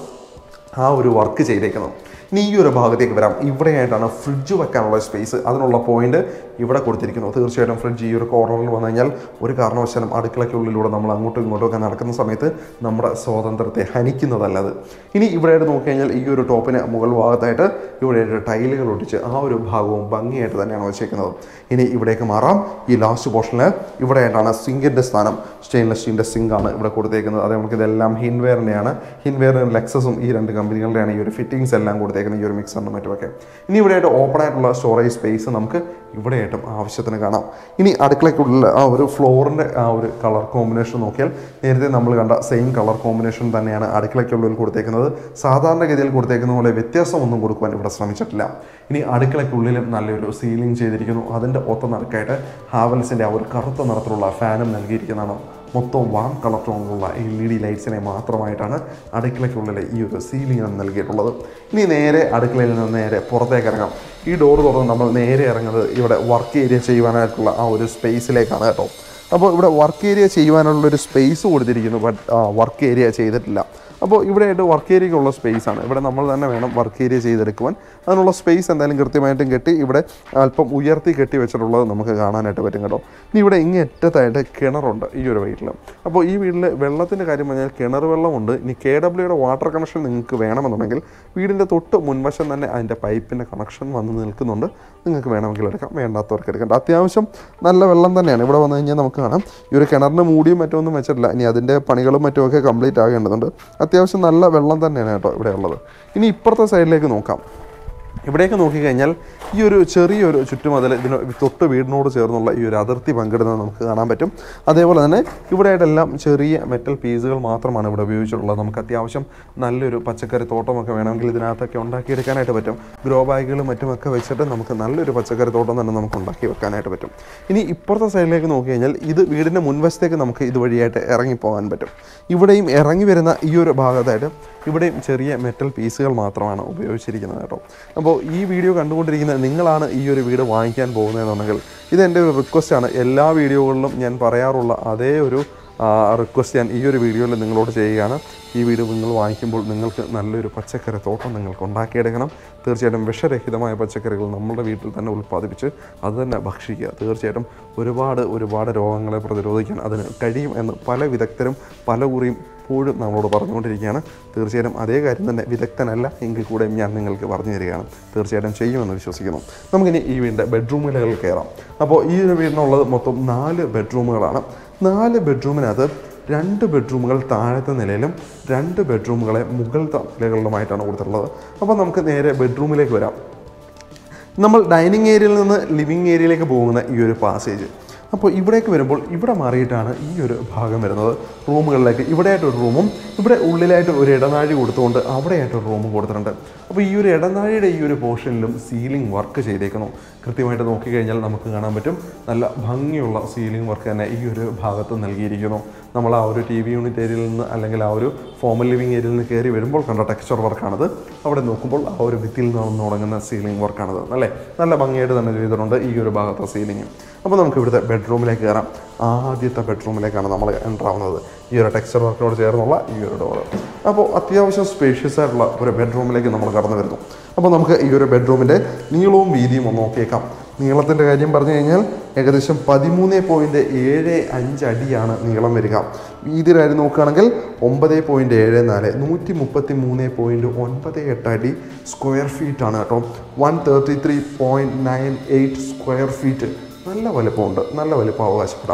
ആ ഒരു വർക്ക് ചെയ്തേക്കുന്നത് ഇനി ഈ ഒരു ഭാഗത്തേക്ക് വരാം ഇവിടെയായിട്ടാണ് ഫ്രിഡ്ജ് വെക്കാനുള്ള സ്പേസ് അതിനുള്ള പോയിന്റ് ഇവിടെ കൊടുത്തിരിക്കുന്നു തീർച്ചയായിട്ടും ഫ്രിഡ്ജ് ഈ ഒരു കോർണറിൽ വന്നു കഴിഞ്ഞാൽ ഒരു കാരണവശാലും അടുക്കളയ്ക്കുള്ളിലൂടെ നമ്മൾ അങ്ങോട്ടും ഇങ്ങോട്ടും ഒക്കെ നടക്കുന്ന സമയത്ത് നമ്മുടെ സ്വാതന്ത്ര്യത്തെ ഹനിക്കുന്നതല്ലത് ഇനി ഇവിടെയായിട്ട് നോക്കിക്കഴിഞ്ഞാൽ ഈ ഒരു ടോപ്പിന് മുകൾ ഭാഗത്തായിട്ട് ഇവിടെയായിട്ട് ടൈലുകൾ ഒട്ടിച്ച് ആ ഒരു ഭാഗവും ഭംഗിയായിട്ട് തന്നെയാണ് വെച്ചേക്കുന്നത് ഇനി ഇവിടേക്ക് മാറാം ഈ ലാസ്റ്റ് പോർഷനിൽ ഇവിടെയായിട്ടാണ് സിങ്കിൻ്റെ സ്ഥാനം സ്റ്റെയിൻലെസ് സ്റ്റീലിൻ്റെ സിങ്കാണ് ഇവിടെ കൊടുത്തേക്കുന്നത് അത് നമുക്ക് ഇതെല്ലാം ഹിൻവെയറിൻ്റെയാണ് ഹിൻവെയറിന് ലെക്സസും ഈ രണ്ട് കമ്പനികളുടെയാണ് ഈ ഒരു ഫിറ്റിങ്സ് എല്ലാം കൊടുത്തേക്കുന്നത് ഈ ഒരു മിക്സറിനും മറ്റുമൊക്കെ ഇനി ഇവിടെയായിട്ട് ഓപ്പൺ ആയിട്ടുള്ള സ്റ്റോറേജ് സ്പേസ് നമുക്ക് ഇവിടെയായിട്ടും ആവശ്യത്തിന് കാണാം ഇനി അടുക്കളയ്ക്കുള്ളിൽ ആ ഒരു ഫ്ലോറിൻ്റെ ആ ഒരു കളർ കോമ്പിനേഷൻ നോക്കിയാൽ നേരത്തെ നമ്മൾ കണ്ട സെയിം കളർ കോമ്പിനേഷൻ തന്നെയാണ് അടുക്കളയ്ക്കുള്ളിൽ കൊടുത്തേക്കുന്നത് സാധാരണഗതിയിൽ കൊടുത്തേക്കുന്ന പോലെ വ്യത്യാസമൊന്നും കൊടുക്കുവാൻ ഇവിടെ ശ്രമിച്ചിട്ടില്ല ഇനി അടുക്കളയ്ക്കുള്ളിലും നല്ലൊരു സീലിംഗ് ചെയ്തിരിക്കുന്നു അതിൻ്റെ ഒത്ത നടുക്കായിട്ട് ഹാവൽസിൻ്റെ ആ ഒരു കറുത്ത നിറത്തിലുള്ള ഫാനും നൽകിയിരിക്കുന്നതാണ് മൊത്തം വാം കളർ ടോണിലുള്ള എൽ ഇ ഡി ലൈറ്റ്സിനെ മാത്രമായിട്ടാണ് അടുക്കളയ്ക്കുള്ളിലെ ഈ ഒരു സീലിംഗ് നൽകിയിട്ടുള്ളത് ഇനി നേരെ അടുക്കളയിൽ നിന്ന് നേരെ പുറത്തേക്ക് ഇറങ്ങാം ഈ ഡോർ തുറന്ന് നമ്മൾ നേരെ ഇറങ്ങുന്നത് ഇവിടെ വർക്ക് ഏരിയ ചെയ്യുവാനായിട്ടുള്ള ആ ഒരു സ്പേസിലേക്കാണ് കേട്ടോ അപ്പോൾ ഇവിടെ വർക്ക് ഏരിയ ചെയ്യുവാനുള്ള ഒരു സ്പേസ് കൊടുത്തിരിക്കുന്നു ബട്ട് വർക്ക് ഏരിയ ചെയ്തിട്ടില്ല അപ്പോൾ ഇവിടെയായിട്ട് വർക്ക് ഏരിയയ്ക്കുള്ള സ്പേസ് ആണ് ഇവിടെ നമ്മൾ തന്നെ വേണം വർക്ക് ഏരിയ ചെയ്തെടുക്കുവാൻ അതിനുള്ള സ്പേസ് എന്തായാലും കൃത്യമായിട്ടും കെട്ടി ഇവിടെ അല്പം ഉയർത്തി കെട്ടി വെച്ചിട്ടുള്ളത് നമുക്ക് കാണാനായിട്ട് പറ്റും കേട്ടോ ഇനി ഇവിടെ ഇങ്ങറ്റത്തായിട്ട് കിണറുണ്ട് ഈ ഒരു വീട്ടിൽ അപ്പോൾ ഈ വീട്ടിൽ വെള്ളത്തിൻ്റെ കാര്യം പറഞ്ഞാൽ കിണർ വെള്ളമുണ്ട് ഇനി കെ ഡബ്ല്യൂയുടെ വാട്ടർ കണക്ഷൻ നിങ്ങൾക്ക് വേണമെന്നുണ്ടെങ്കിൽ വീടിൻ്റെ തൊട്ട് മുൻവശം തന്നെ അതിൻ്റെ പൈപ്പിൻ്റെ കണക്ഷൻ വന്ന് നിൽക്കുന്നുണ്ട് നിങ്ങൾക്ക് വേണമെങ്കിൽ എടുക്കാം വേണ്ടാത്തവർക്ക് എടുക്കണ്ട അത്യാവശ്യം നല്ല വെള്ളം തന്നെയാണ് ഇവിടെ വന്നു കഴിഞ്ഞാൽ നമുക്ക് കാണാം ഈ ഒരു കിണറിന് മൂടിയും മറ്റൊന്നും വെച്ചിട്ടില്ല ഇനി അതിൻ്റെ പണികളും മറ്റുമൊക്കെ കംപ്ലീറ്റ് ആകേണ്ടതുണ്ട് അത്യാവശ്യം നല്ല വെള്ളം തന്നെയാണ് കേട്ടോ ഇവിടെ ഉള്ളത് ഇനി ഇപ്പുറത്തെ സൈഡിലേക്ക് നോക്കാം ഇവിടേക്ക് നോക്കിക്കഴിഞ്ഞാൽ ഈ ഒരു ചെറിയൊരു ചുറ്റുമതിൽ ഇതിന് തൊട്ട് വീടിനോട് ചേർന്നുള്ള ഈ ഒരു അതിർത്തി പങ്കിടുന്നത് നമുക്ക് കാണാൻ പറ്റും അതേപോലെ തന്നെ ഇവിടെയായിട്ടെല്ലാം ചെറിയ മെറ്റൽ പീസുകൾ മാത്രമാണ് ഇവിടെ ഉപയോഗിച്ചിട്ടുള്ളത് നമുക്ക് അത്യാവശ്യം നല്ലൊരു പച്ചക്കറി തോട്ടമൊക്കെ വേണമെങ്കിൽ ഇതിനകത്തൊക്കെ ഉണ്ടാക്കിയെടുക്കാനായിട്ട് പറ്റും ഗ്രോ ബാഗുകളും മറ്റുമൊക്കെ വെച്ചിട്ട് നമുക്ക് നല്ലൊരു പച്ചക്കറി തോട്ടം തന്നെ നമുക്ക് ഉണ്ടാക്കി വെക്കാനായിട്ട് പറ്റും ഇനി ഇപ്പുറത്തെ സൈഡിലേക്ക് നോക്കി കഴിഞ്ഞാൽ ഇത് വീടിൻ്റെ മുൻവശത്തേക്ക് നമുക്ക് ഇതുവഴിയായിട്ട് ഇറങ്ങിപ്പോകാൻ പറ്റും ഇവിടെയും ഇറങ്ങി വരുന്ന ഈ ഒരു ഭാഗത്തായിട്ട് ഇവിടെയും ചെറിയ മെറ്റൽ പീസുകൾ മാത്രമാണ് ഉപയോഗിച്ചിരിക്കുന്നത് കേട്ടോ അപ്പോൾ ഈ വീഡിയോ കണ്ടുകൊണ്ടിരിക്കുന്ന നിങ്ങളാണ് ഈ ഒരു വീട് വാങ്ങിക്കാൻ പോകുന്നതെന്നുണ്ടെങ്കിൽ ഇതെൻ്റെ ഒരു റിക്വസ്റ്റാണ് എല്ലാ വീഡിയോകളിലും ഞാൻ പറയാറുള്ള അതേ ഒരു റിക്വസ്റ്റ് ഞാൻ ഈ ഒരു വീഡിയോയിൽ നിങ്ങളോട് ചെയ്യുകയാണ് ഈ വീട് നിങ്ങൾ വാങ്ങിക്കുമ്പോൾ നിങ്ങൾക്ക് നല്ലൊരു പച്ചക്കറി തോട്ടം നിങ്ങൾക്ക് ഉണ്ടാക്കിയെടുക്കണം തീർച്ചയായിട്ടും വിഷരഹിതമായ പച്ചക്കറികൾ നമ്മുടെ വീട്ടിൽ തന്നെ ഉൽപ്പാദിപ്പിച്ച് അത് തന്നെ ഭക്ഷിക്കുക തീർച്ചയായിട്ടും ഒരുപാട് ഒരുപാട് രോഗങ്ങളെ പ്രതിരോധിക്കാൻ അതിന് കഴിയും എന്ന് പല വിദഗ്ധരും പല കുറിയും എപ്പോഴും നമ്മളോട് പറഞ്ഞുകൊണ്ടിരിക്കുകയാണ് തീർച്ചയായിട്ടും അതേ കാര്യം തന്നെ വിദഗ്ധനല്ല എങ്കിൽ കൂടെ ഞാൻ നിങ്ങൾക്ക് പറഞ്ഞു തരികയാണ് തീർച്ചയായിട്ടും ചെയ്യുമെന്ന് വിശ്വസിക്കുന്നു നമുക്കിനി ഈ വീടിൻ്റെ ബെഡ്റൂമുകൾ കയറാം അപ്പോൾ ഈ ഒരു വീടിനുള്ളത് മൊത്തം നാല് ബെഡ്റൂമുകളാണ് നാല് ബെഡ്റൂമിനകത്ത് രണ്ട് ബെഡ്റൂമുകൾ താഴത്തെ നിലയിലും രണ്ട് ബെഡ്റൂമുകളെ മുകളിലത്തെ നിലകളിലുമായിട്ടാണ് കൊടുത്തിട്ടുള്ളത് അപ്പോൾ നമുക്ക് നേരെ ബെഡ്റൂമിലേക്ക് വരാം നമ്മൾ ഡൈനിങ് ഏരിയയിൽ നിന്ന് ലിവിങ് ഏരിയയിലേക്ക് പോകുന്ന ഈ ഒരു പാസേജ് അപ്പോൾ ഇവിടേക്ക് വരുമ്പോൾ ഇവിടെ മാറിയിട്ടാണ് ഈ ഒരു ഭാഗം വരുന്നത് റൂമുകളിലേക്ക് ഇവിടെയായിട്ട് ഒരു റൂമും ഇവിടെ ഉള്ളിലായിട്ട് ഒരു ഇടനാഴി കൊടുത്തുകൊണ്ട് അവിടെയായിട്ട് ഒരു റൂമും കൊടുത്തിട്ടുണ്ട് അപ്പോൾ ഈ ഒരു ഇടനാഴിയുടെ ഈ ഒരു പോർഷനിലും സീലിംഗ് വർക്ക് ചെയ്തേക്കുന്നു കൃത്യമായിട്ട് നോക്കിക്കഴിഞ്ഞാൽ നമുക്ക് കാണാൻ പറ്റും നല്ല ഭംഗിയുള്ള സീലിംഗ് വർക്ക് തന്നെ ഈ ഒരു ഭാഗത്ത് നൽകിയിരിക്കുന്നു നമ്മൾ ആ ഒരു ടി വി യൂണിറ്റ് ഏരിയയിൽ നിന്ന് അല്ലെങ്കിൽ ആ ഒരു ഫോമൽ ലിവിങ് ഏരിയയിൽ നിന്ന് കയറി വരുമ്പോൾ കണ്ട ടെക്സ്ചർ വർക്കാണത് അവിടെ നോക്കുമ്പോൾ ആ ഒരു ഭിത്തിയിൽ നിന്ന് തുടങ്ങുന്ന സീലിംഗ് വർക്കാണത് അല്ലേ നല്ല ഭംഗിയായിട്ട് തന്നെ ചെയ്തിട്ടുണ്ട് ഈ ഒരു ഭാഗത്തെ സീലിംഗ് അപ്പോൾ നമുക്ക് ഇവിടുത്തെ ബെഡ്റൂമിലേക്ക് കയറാം ആദ്യത്തെ ബെഡ്റൂമിലേക്കാണ് നമ്മൾ എൻ്റർ ആവുന്നത് ഈ ഒരു ടെക്സ്ചർ വർക്കിനോട് ചേർന്നുള്ള ഈ ഒരു ഡോറ് അപ്പോൾ അത്യാവശ്യം സ്പേഷ്യസ് ആയിട്ടുള്ള ഒരു ബെഡ്റൂമിലേക്ക് നമ്മൾ കടന്നു വരുന്നു അപ്പോൾ നമുക്ക് ഈ ഒരു ബെഡ്റൂമിൻ്റെ നീളവും വീതിയും ഒന്ന് നോക്കിയേക്കാം നീളത്തിൻ്റെ കാര്യം പറഞ്ഞു കഴിഞ്ഞാൽ ഏകദേശം പതിമൂന്ന് പോയിൻറ്റ് ഏഴ് അഞ്ച് അടിയാണ് നീളം വരിക വീതിയുടെ കാര്യം നോക്കുകയാണെങ്കിൽ ഒമ്പത് പോയിൻറ്റ് ഏഴ് നാല് നൂറ്റി മുപ്പത്തി മൂന്ന് പോയിൻറ്റ് ഒൻപത് എട്ട് അടി സ്ക്വയർ ഫീറ്റ് ആണ് കേട്ടോ one thirty three point nine eight square feet നല്ല വലിപ്പമുണ്ട് നല്ല വലിപ്പം അവകാശപ്പെടാം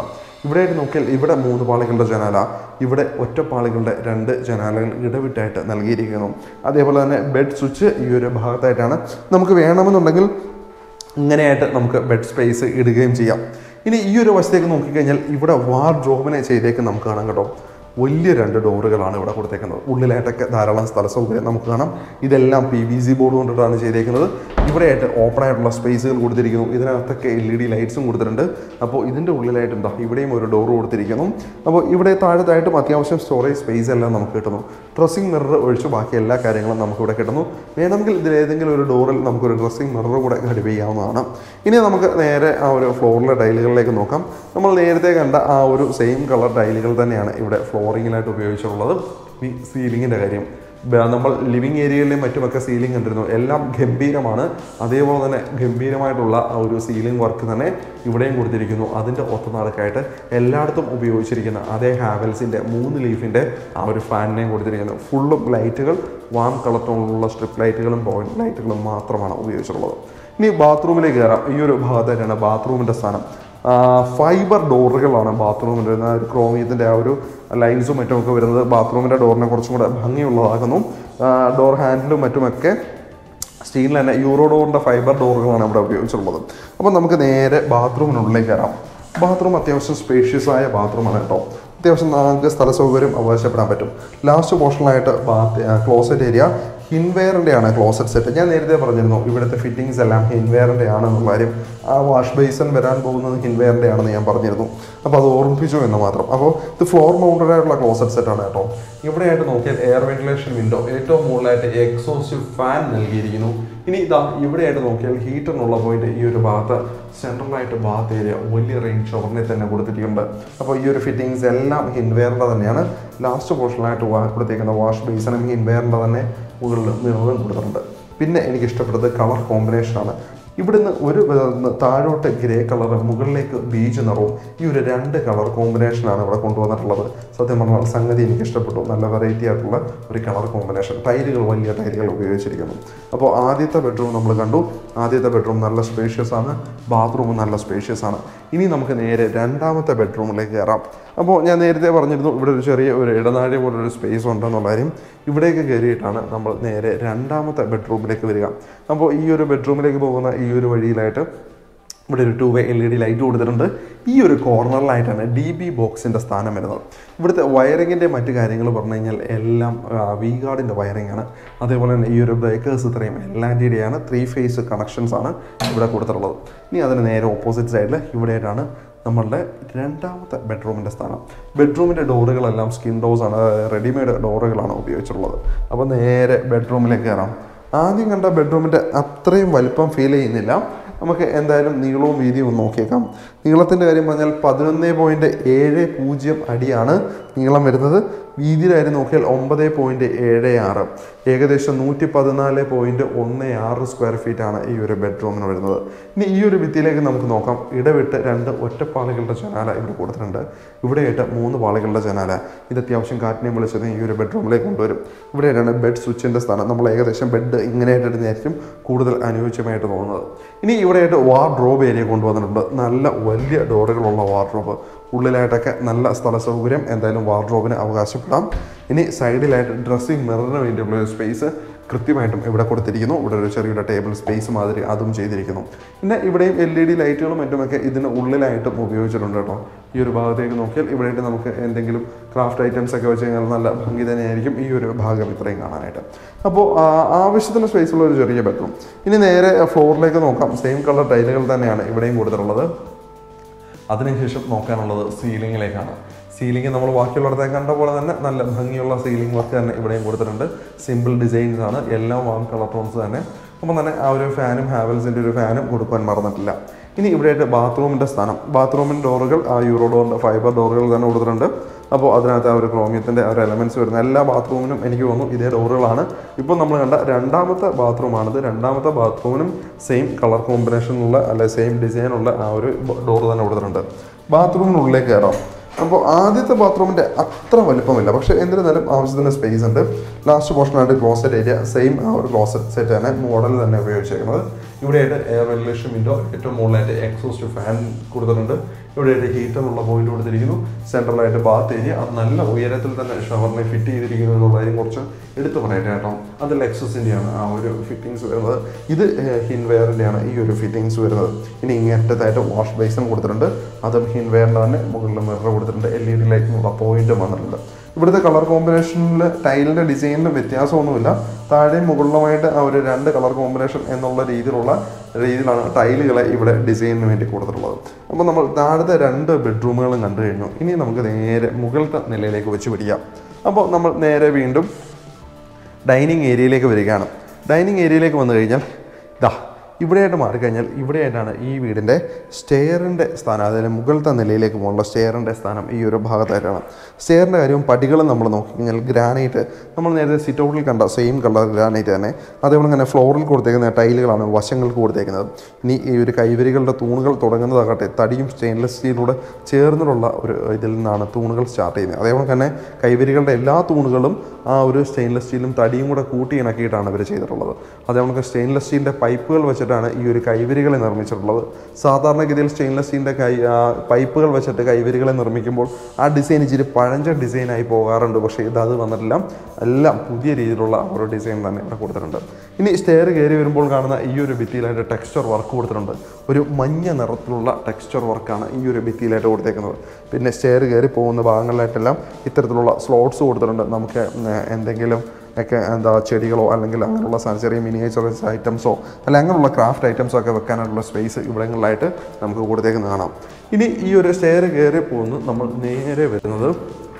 ഇവിടെയായിട്ട് നോക്കിയാൽ ഇവിടെ മൂന്ന് പാളികളുടെ ജനാല ഇവിടെ ഒറ്റപ്പാളികളുടെ രണ്ട് ജനാലകൾ ഇടവിട്ടായിട്ട് നൽകിയിരിക്കുന്നു അതേപോലെ തന്നെ ബെഡ് സ്വിച്ച് ഈ ഒരു ഭാഗത്തായിട്ടാണ് നമുക്ക് വേണമെന്നുണ്ടെങ്കിൽ ഇങ്ങനെയായിട്ട് നമുക്ക് ബെഡ് സ്പേസ് ഇടുകയും ചെയ്യാം ഇനി ഈ ഒരു വശത്തേക്ക് നോക്കിക്കഴിഞ്ഞാൽ ഇവിടെ വാർഡ്രോബിനെ ചെയ്തേക്ക് നമുക്ക് കാണാം കേട്ടോ വലിയ രണ്ട് ഡോറുകളാണ് ഇവിടെ കൊടുത്തേക്കുന്നത് ഉള്ളിലായിട്ടൊക്കെ ധാരാളം സ്ഥല സൗകര്യം നമുക്ക് കാണാം ഇതെല്ലാം പി വി സി ബോർഡ് കൊണ്ടിട്ടാണ് ചെയ്തേക്കുന്നത് ഇവിടെയായിട്ട് ഓപ്പൺ ആയിട്ടുള്ള സ്പേസുകൾ കൊടുത്തിരിക്കുന്നു ഇതിനകത്തൊക്കെ എൽ ഇ ഡി ലൈറ്റ്സും കൊടുത്തിട്ടുണ്ട് അപ്പോൾ ഇതിൻ്റെ ഉള്ളിലായിട്ട് എന്താ ഇവിടെയും ഒരു ഡോർ കൊടുത്തിരിക്കുന്നു അപ്പോൾ ഇവിടെ താഴത്തായിട്ടും അത്യാവശ്യം സ്റ്റോറേജ് സ്പേസ് എല്ലാം നമുക്ക് കിട്ടുന്നു ഡ്രസ്സിംഗ് മിറർ ഒഴിച്ച് ബാക്കി എല്ലാ കാര്യങ്ങളും നമുക്കിവിടെ കിട്ടുന്നു വേണമെങ്കിൽ ഇതിൽ ഏതെങ്കിലും ഒരു ഡോറിൽ നമുക്കൊരു ഡ്രസ്സിംഗ് മിറർ കൂടെ ഘടിപ്പ് ചെയ്യാവുന്നതാണ് ഇനി നമുക്ക് നേരെ ആ ഒരു ഫ്ലോറിലെ ടൈലുകളിലേക്ക് നോക്കാം നമ്മൾ നേരത്തെ കണ്ട ആ ഒരു സെയിം കളർ ടൈലുകൾ തന്നെയാണ് ഇവിടെ ഫ്ലോറിങ്ങിലായിട്ട് ഉപയോഗിച്ചിട്ടുള്ളത് ഈ സീലിങ്ങിൻ്റെ കാര്യം ബ- നമ്മൾ ലിവിങ് ഏരിയയിലെയും മറ്റുമൊക്കെ സീലിംഗ് കണ്ടിരുന്നു എല്ലാം ഗംഭീരമാണ് അതേപോലെ തന്നെ ഗംഭീരമായിട്ടുള്ള ആ ഒരു സീലിംഗ് വർക്ക് തന്നെ ഇവിടെയും കൊടുത്തിരിക്കുന്നു അതിൻ്റെ ഒത്തനാടക്കായിട്ട് എല്ലായിടത്തും ഉപയോഗിച്ചിരിക്കുന്ന അതേ ഹാവൽസിൻ്റെ മൂന്ന് ലീഫിൻ്റെ ആ ഒരു ഫാനിനെയും കൊടുത്തിരിക്കുന്നു ഫുള്ളും ലൈറ്റുകൾ വാം കളർ ടോണിലുള്ള സ്ട്രിപ്പ് ലൈറ്റുകളും പോയിന്റ് ലൈറ്റുകളും മാത്രമാണ് ഉപയോഗിച്ചിട്ടുള്ളത് ഇനി ബാത്റൂമിലേക്ക് കയറാം ഈ ഒരു ഭാഗത്തായിട്ടാണ് ബാത്റൂമിൻ്റെ സ്ഥാനം ഫൈബർ ഡോറുകളാണ് ബാത്റൂമിൻ്റെ വരുന്ന ഒരു ക്രോമിയത്തിൻ്റെ ആ ഒരു ലൈൻസും മറ്റുമൊക്കെ വരുന്നത് ബാത്റൂമിൻ്റെ ഡോറിനെ കുറച്ചും കൂടെ ഭംഗിയുള്ളതാക്കുന്നു ഡോർ ഹാൻഡിലും മറ്റുമൊക്കെ സ്റ്റീലിൽ തന്നെ യൂറോ ഡോറിൻ്റെ ഫൈബർ ഡോറുകളാണ് ഇവിടെ ഉപയോഗിച്ചിട്ടുള്ളത് അപ്പോൾ നമുക്ക് നേരെ ബാത്റൂമിനുള്ളിലേക്ക് കയറാം ബാത്റൂം അത്യാവശ്യം സ്പേഷ്യസ് ആയ ബാത്റൂമാണ് കേട്ടോ അത്യാവശ്യം നമുക്ക് സ്ഥല സൗകര്യം അവകാശപ്പെടാൻ പറ്റും ലാസ്റ്റ് പോർഷനിലായിട്ട് ബാത്ത് ക്ലോസറ്റ് ഏരിയ ഹിൻവെയറിൻ്റെ ആണ് ക്ലോസറ്റ് സെറ്റ് ഞാൻ നേരത്തെ പറഞ്ഞിരുന്നു ഇവിടുത്തെ ഫിറ്റിങ്സ് എല്ലാം ഹിൻവെയറിൻ്റെ ആണെന്നുള്ള കാര്യം ആ വാഷ് ബേസൺ വരാൻ പോകുന്നത് ഹിൻവെയറിൻ്റെ ആണെന്ന് ഞാൻ പറഞ്ഞിരുന്നു അപ്പോൾ അത് ഓർമ്മിപ്പിച്ചു എന്ന് മാത്രം അപ്പോൾ ഇത് ഫ്ലോർ മൗണ്ടഡ് ആയിട്ടുള്ള ക്ലോസറ്റ് സെറ്റ് ആണ് കേട്ടോ ഇവിടെയായിട്ട് നോക്കിയാൽ എയർ വെന്റിലേഷൻ വിൻഡോ ഏറ്റവും മുകളിലായിട്ട് എക്സോസ്റ്റ് ഫാൻ നൽകിയിരിക്കുന്നു ഇനി ഇതാ ഇവിടെയായിട്ട് നോക്കിയാൽ ഹീറ്ററിനുള്ള പോയിന്റ് ഈ ഒരു ഭാഗത്ത് സെൻട്രലായിട്ട് ബാത്ത് ഏരിയ വലിയ റേഞ്ച് ഷവറിനെ തന്നെ കൊടുത്തിട്ടുണ്ട് അപ്പോൾ ഈ ഒരു ഫിറ്റിങ്സ് എല്ലാം ഹിൻവെയറിൻ്റെ തന്നെയാണ് ലാസ്റ്റ് പോർഷനിലായിട്ട് വാ കൊടുത്തേക്കുന്ന വാഷ് ബേസിനും ഹിൻവെയറിൻ്റെ തന്നെ മുകളിൽ നിറവും കൊടുത്തിട്ടുണ്ട് പിന്നെ എനിക്ക് ഇഷ്ടപ്പെട്ടത് കളർ കോമ്പിനേഷനാണ് ഇവിടുന്ന് ഒരു ഭാഗത്തുനിന്ന് താഴോട്ട് ഗ്രേ കളർ മുകളിലേക്ക് ബീച്ച് നിറവും ഈ ഒരു രണ്ട് കളർ കോമ്പിനേഷനാണ് ഇവിടെ കൊണ്ടുവന്നിട്ടുള്ളത് സത്യം പറഞ്ഞാൽ സംഗതി എനിക്ക് ഇഷ്ടപ്പെട്ടു നല്ല വെറൈറ്റി ആയിട്ടുള്ള ഒരു കളർ കോമ്പിനേഷൻ ടൈലുകൾ വലിയ ടൈലുകൾ ഉപയോഗിച്ചിരിക്കുന്നു അപ്പോൾ ആദ്യത്തെ ബെഡ്റൂം നമ്മൾ കണ്ടു ആദ്യത്തെ ബെഡ്റൂം നല്ല സ്പേഷ്യസ് ആണ് ബാത്റൂം നല്ല സ്പേഷ്യസ് ആണ് ഇനി നമുക്ക് നേരെ രണ്ടാമത്തെ ബെഡ്റൂമിലേക്ക് കയറാം അപ്പോൾ ഞാൻ നേരത്തെ പറഞ്ഞിരുന്നു ഇവിടെ ഒരു ചെറിയ ഒരു ഇടനാഴി പോലെ ഒരു സ്പേസ് ഉണ്ടെന്നുള്ള കാര്യം ഇവിടേക്ക് കയറിയിട്ടാണ് നമ്മൾ നേരെ രണ്ടാമത്തെ ബെഡ്റൂമിലേക്ക് വരിക അപ്പോൾ ഈ ഒരു ബെഡ്റൂമിലേക്ക് പോകുന്ന ഈ ഒരു വഴിയിലായിട്ട് ഇവിടെ ഒരു two way L E D light കൊടുത്തിട്ടുണ്ട് ഈ ഒരു കോർണറിലായിട്ടാണ് ഡി ബി ബോക്സിൻ്റെ സ്ഥാനം വരുന്നത് ഇവിടുത്തെ വയറിങ്ങിൻ്റെ മറ്റു കാര്യങ്ങൾ പറഞ്ഞു കഴിഞ്ഞാൽ എല്ലാം വി ഗാർഡിൻ്റെ വയറിംഗ് ആണ് അതേപോലെ തന്നെ ഈ ഒരു ബ്രേക്കേഴ്സ് ഇത്രയും എല്ലാൻറ്റിയുടെയാണ് ത്രീ ഫേസ് കണക്ഷൻസ് ആണ് ഇവിടെ കൊടുത്തിട്ടുള്ളത് ഇനി അതിന് നേരെ ഓപ്പോസിറ്റ് സൈഡിൽ ഇവിടെയായിട്ടാണ് നമ്മളുടെ രണ്ടാമത്തെ ബെഡ്റൂമിൻ്റെ സ്ഥാനം ബെഡ്റൂമിൻ്റെ ഡോറുകളെല്ലാം സ്കിൻ ഡോസ് ആണ് റെഡിമെയ്ഡ് ഡോറുകളാണ് ഉപയോഗിച്ചിട്ടുള്ളത് അപ്പോൾ നേരെ ബെഡ്റൂമിലേക്ക് കയറാം ആദ്യം കണ്ട ബെഡ്റൂമിൻ്റെ അത്രയും വലിപ്പം ഫീൽ ചെയ്യുന്നില്ല നമുക്ക് എന്തായാലും നീളവും വീതിയും ഒന്ന് നോക്കിയേക്കാം നീളത്തിൻ്റെ കാര്യം പറഞ്ഞാൽ പതിനൊന്ന് പോയിൻറ്റ് ഏഴ് പൂജ്യം അടിയാണ് നീളം വരുന്നത് വീതിയുടെ കാര്യം നോക്കിയാൽ ഒമ്പത് പോയിൻറ്റ് ഏഴ് ആറ് ഏകദേശം നൂറ്റി പതിനാല് പോയിൻറ്റ് ഒന്ന് ആറ് സ്ക്വയർ ഫീറ്റ് ആണ് ഈ ഒരു ബെഡ്റൂമിന് വരുന്നത് ഇനി ഈ ഒരു ഭിത്തിയിലേക്ക് നമുക്ക് നോക്കാം ഇടവിട്ട് രണ്ട് ഒറ്റപ്പാളികളുടെ ജനാല ഇവിടെ കൊടുത്തിട്ടുണ്ട് ഇവിടെയായിട്ട് മൂന്ന് പാളികളുടെ ജനാല ഇത് അത്യാവശ്യം കാറ്റിനെ വിളിച്ചത് ഈ ഒരു ബെഡ്റൂമിലേക്ക് കൊണ്ടുവരും ഇവിടെയാണ് ബെഡ് സ്വിച്ചിൻ്റെ സ്ഥാനം നമ്മൾ ഏകദേശം ബെഡ് ഇങ്ങനെയായിട്ടായിരിക്കും കൂടുതൽ അനുയോജ്യമായിട്ട് തോന്നുന്നത് ഇനി ഇവിടെയായിട്ട് വാർഡ്രോബ് ഏരിയ കൊണ്ടുവന്നിട്ടുണ്ട് നല്ല വലിയ ഡോറുകളുള്ള വാർഡ്രോബ് ഉള്ളിലായിട്ടൊക്കെ നല്ല സ്ഥല സൗകര്യം എന്തായാലും വാർഡ്രോബിന് അവകാശപ്പെടാം ഇനി സൈഡിലായിട്ട് ഡ്രസ്സിംഗ് മിററിന് വേണ്ടിയുള്ള ഒരു സ്പേസ് കൃത്യമായിട്ടും ഇവിടെ കൊടുത്തിരിക്കുന്നു ഇവിടെ ഒരു ചെറിയൊരു ടേബിൾ സ്പേസ് മാതിരി അതും ചെയ്തിരിക്കുന്നു പിന്നെ ഇവിടെയും എൽ ഇ ഡി ലൈറ്റുകളും മറ്റുമൊക്കെ ഇതിന് ഉള്ളിലായിട്ടും ഉപയോഗിച്ചിട്ടുണ്ട് കേട്ടോ ഈ ഒരു ഭാഗത്തേക്ക് നോക്കിയാൽ ഇവിടെയായിട്ട് നമുക്ക് എന്തെങ്കിലും ക്രാഫ്റ്റ് ഐറ്റംസ് ഒക്കെ വെച്ച് കഴിഞ്ഞാൽ നല്ല ഭംഗി തന്നെയായിരിക്കും ഈ ഒരു ഭാഗം ഇത്രയും കാണാനായിട്ട് അപ്പോൾ ആ, ആവശ്യത്തിന് സ്പേസ് ഉള്ള ഒരു ചെറിയ ബെഡ്റൂം ഇനി നേരെ ഫ്ലോറിലേക്ക് നോക്കാം സെയിം കളർ ടൈലുകൾ തന്നെയാണ് ഇവിടെയും കൊടുത്തിട്ടുള്ളത് അതിനുശേഷം നോക്കാനുള്ളത് സീലിങ്ങിലേക്കാണ് സീലിംഗ് നമ്മൾ ബാക്കിയുള്ളിടത്തെ കണ്ട പോലെ തന്നെ നല്ല ഭംഗിയുള്ള സീലിംഗ് വർക്ക് തന്നെ ഇവിടെയും കൊടുത്തിട്ടുണ്ട് സിമ്പിൾ ഡിസൈൻസ് ആണ് എല്ലാം വാം കളർ ടോൺസ് തന്നെ അപ്പം തന്നെ ആ ഒരു ഫാനും ഹാവൽസിൻ്റെ ഒരു ഫാനും കൊടുക്കാൻ മറന്നിട്ടില്ല ഇനി ഇവിടെയായിട്ട് ബാത്റൂമിൻ്റെ സ്ഥാനം ബാത്റൂമിൻ്റെ ഡോറുകൾ ആ യൂറോ ഡോറിൻ്റെ ഫൈബർ ഡോറുകൾ തന്നെ കൊടുത്തിട്ടുണ്ട് അപ്പോൾ അതിനകത്ത് ആ ഒരു ക്രോമിയത്തിൻ്റെ ആ ഒരു എലമെൻറ്റ്സ് വരുന്ന എല്ലാ ബാത്റൂമിനും എനിക്ക് തോന്നുന്നു ഇതേ ഡോറുകളാണ് ഇപ്പോൾ നമ്മൾ കണ്ട രണ്ടാമത്തെ ബാത്റൂമാണിത് രണ്ടാമത്തെ ബാത്റൂമിനും സെയിം കളർ കോമ്പിനേഷനുള്ള അല്ലെ സെയിം ഡിസൈനുള്ള ആ ഒരു ഡോർ തന്നെ കൊടുത്തിട്ടുണ്ട് ബാത്റൂമിനുള്ളിലേക്ക് കയറാം അപ്പോൾ ആദ്യത്തെ ബാത്റൂമിൻ്റെ അത്ര വലിപ്പമില്ല പക്ഷേ എന്നിരുന്നാലും ആവശ്യത്തിന് സ്പേസ് ഉണ്ട് ലാസ്റ്റ് പോർഷനായിട്ട് ക്ലോസറ്റ് ഏരിയ സെയിം ആ ഒരു ക്ലോസറ്റ് സെറ്റ് തന്നെ മോഡൽ തന്നെ ഉപയോഗിച്ചേക്കുന്നത് ഇവിടെയായിട്ട് എയർ വെന്റിലേഷൻ വിൻഡോ ഏറ്റവും മുകളിലായിട്ട് എക്സോസ്റ്റ് ഫാൻ കൊടുത്തിട്ടുണ്ട് ഇവിടെ ഒരു ഹീറ്ററുള്ള പോയിന്റ് കൊടുത്തിരിക്കുന്നു സെൻട്രലായിട്ട് ബാത്ത് ഏരിയ അത് നല്ല ഉയരത്തിൽ തന്നെ ഷവറിനെ ഫിറ്റ് ചെയ്തിരിക്കുന്നു എന്നുള്ള കാര്യം കുറച്ച് എടുത്തു പറയട്ടെ കേട്ടോ അത് ലെക്സസിൻ്റെയാണ് ആ ഒരു ഫിറ്റിങ്സ് വരുന്നത് ഇത് ഹിൻവെയറിൻ്റെയാണ് ഈ ഒരു ഫിറ്റിങ്സ് വരുന്നത് ഇനി ഇങ്ങേറ്റത്തായിട്ട് വാഷ് ബേസിൻ കൊടുത്തിട്ടുണ്ട് അതും ഹിൻവെയറിൻ്റെ തന്നെ മുകളിൽ മിറർ കൊടുത്തിട്ടുണ്ട് എൽ ഇ ഡി ലൈറ്റിനുള്ള പോയിന്റും വന്നിട്ടുണ്ട് ഇവിടുത്തെ കളർ കോമ്പിനേഷനിൽ ടൈലിൻ്റെ ഡിസൈനിൽ വ്യത്യാസമൊന്നുമില്ല താഴെയും മുകളിലുമായിട്ട് ആ ഒരു രണ്ട് കളർ കോമ്പിനേഷൻ എന്നുള്ള രീതിയിലുള്ള രീതിയിലാണ് ടൈലുകളെ ഇവിടെ ഡിസൈനിന് വേണ്ടി കൊടുത്തിട്ടുള്ളത് അപ്പോൾ നമ്മൾ താഴത്തെ രണ്ട് ബെഡ്റൂമുകളും കണ്ടു കഴിഞ്ഞു ഇനി നമുക്ക് നേരെ മുകളിലത്തെ നിലയിലേക്ക് വെച്ച് പിടിക്കാം അപ്പോൾ നമ്മൾ നേരെ വീണ്ടും ഡൈനിങ് ഏരിയയിലേക്ക് വരികയാണ് ഡൈനിങ് ഏരിയയിലേക്ക് വന്നു കഴിഞ്ഞാൽ ദാ ഇവിടെയായിട്ട് മാറിക്കഴിഞ്ഞാൽ ഇവിടെയായിട്ടാണ് ഈ വീടിൻ്റെ സ്റ്റെയറിൻ്റെ സ്ഥാനം അതായത് മുകളിലത്തെ നിലയിലേക്ക് പോകാനുള്ള സ്റ്റെയറിൻ്റെ സ്ഥാനം ഈ ഒരു ഭാഗത്തായിട്ടാണ് സ്റ്റെയറിൻ്റെ കാര്യവും പടികളും നമ്മൾ നോക്കിക്കഴിഞ്ഞാൽ ഗ്രാനൈറ്റ് നമ്മൾ നേരത്തെ സിറ്റ് ഔട്ടിൽ കണ്ട സെയിം കളർ ഗ്രാനൈറ്റ് തന്നെ അതേപോലെ തന്നെ ഫ്ലോറിൽ കൊടുത്തേക്കുന്ന ടൈലുകളാണ് വശങ്ങൾക്ക് കൊടുത്തേക്കുന്നത് ഇനി ഈ ഒരു കൈവരികളുടെ തൂണുകൾ തുടങ്ങുന്നതാകട്ടെ തടിയും സ്റ്റെയിൻലെസ് സ്റ്റീലൂടെ ചേർന്നിട്ടുള്ള ഒരു ഇതിൽ നിന്നാണ് തൂണുകൾ സ്റ്റാർട്ട് ചെയ്യുന്നത് അതേപോലെ തന്നെ കൈവരികളുടെ എല്ലാ തൂണുകളും ആ ഒരു സ്റ്റെയിൻലെസ് സ്റ്റീലും തടിയും കൂടെ കൂട്ടി ഇണക്കിയിട്ടാണ് ഇവർ ചെയ്തിട്ടുള്ളത് അതേപോലെ സ്റ്റെയിൻലെസ് സ്റ്റീലിൻ്റെ പൈപ്പുകൾ വെച്ചിട്ടാണ് ഈ ഒരു കൈവരികളെ നിർമ്മിച്ചിട്ടുള്ളത് സാധാരണഗതിയിൽ സ്റ്റെയിൻലെസ് സ്റ്റീലിൻ്റെ കൈ ആ, പൈപ്പുകൾ വെച്ചിട്ട് കൈവരികളെ നിർമ്മിക്കുമ്പോൾ ആ ഡിസൈൻ ഇച്ചിരി പഴഞ്ച ഡിസൈനായി പോകാറുണ്ട് പക്ഷേ ഇത് അത് വന്നിട്ടില്ല എല്ലാം പുതിയ രീതിയിലുള്ള ഒരു ഡിസൈൻ തന്നെ ഇവിടെ കൊടുത്തിട്ടുണ്ട് ഇനി സ്റ്റെയർ കയറി വരുമ്പോൾ കാണുന്ന ഈ ഒരു ഭിത്തിയിലായിട്ട് ടെക്സ്ചർ വർക്ക് കൊടുത്തിട്ടുണ്ട് ഒരു മഞ്ഞ നിറത്തിലുള്ള ടെക്സ്ചർ വർക്കാണ് ഈ ഒരു ഭിത്തിയിലായിട്ട് കൊടുത്തേക്കുന്നത് പിന്നെ സ്റ്റെയർ കയറി പോകുന്ന ഭാഗങ്ങളിലായിട്ടെല്ലാം ഇത്തരത്തിലുള്ള സ്ലോട്ട്സ് കൊടുത്തിട്ടുണ്ട് നമുക്ക് ഉം, എന്തെങ്കിലും ഒക്കെ എന്താ ചെടികളോ അല്ലെങ്കിൽ അങ്ങനെയുള്ള സാധനം ചെറിയ മിനിയേച്ചറൈസ് ഐറ്റംസോ അല്ല അങ്ങനെയുള്ള ക്രാഫ്റ്റ് ഐറ്റംസോ ഒക്കെ വെക്കാനുള്ള സ്പേസ് ഇവിടങ്ങളിലായിട്ട് നമുക്ക് കൊടുത്തേക്കുന്നത് കാണാം ഇനി ഈ ഒരു സ്റ്റെയർ കയറി പോകുന്നു നമ്മൾ നേരെ വരുന്നത്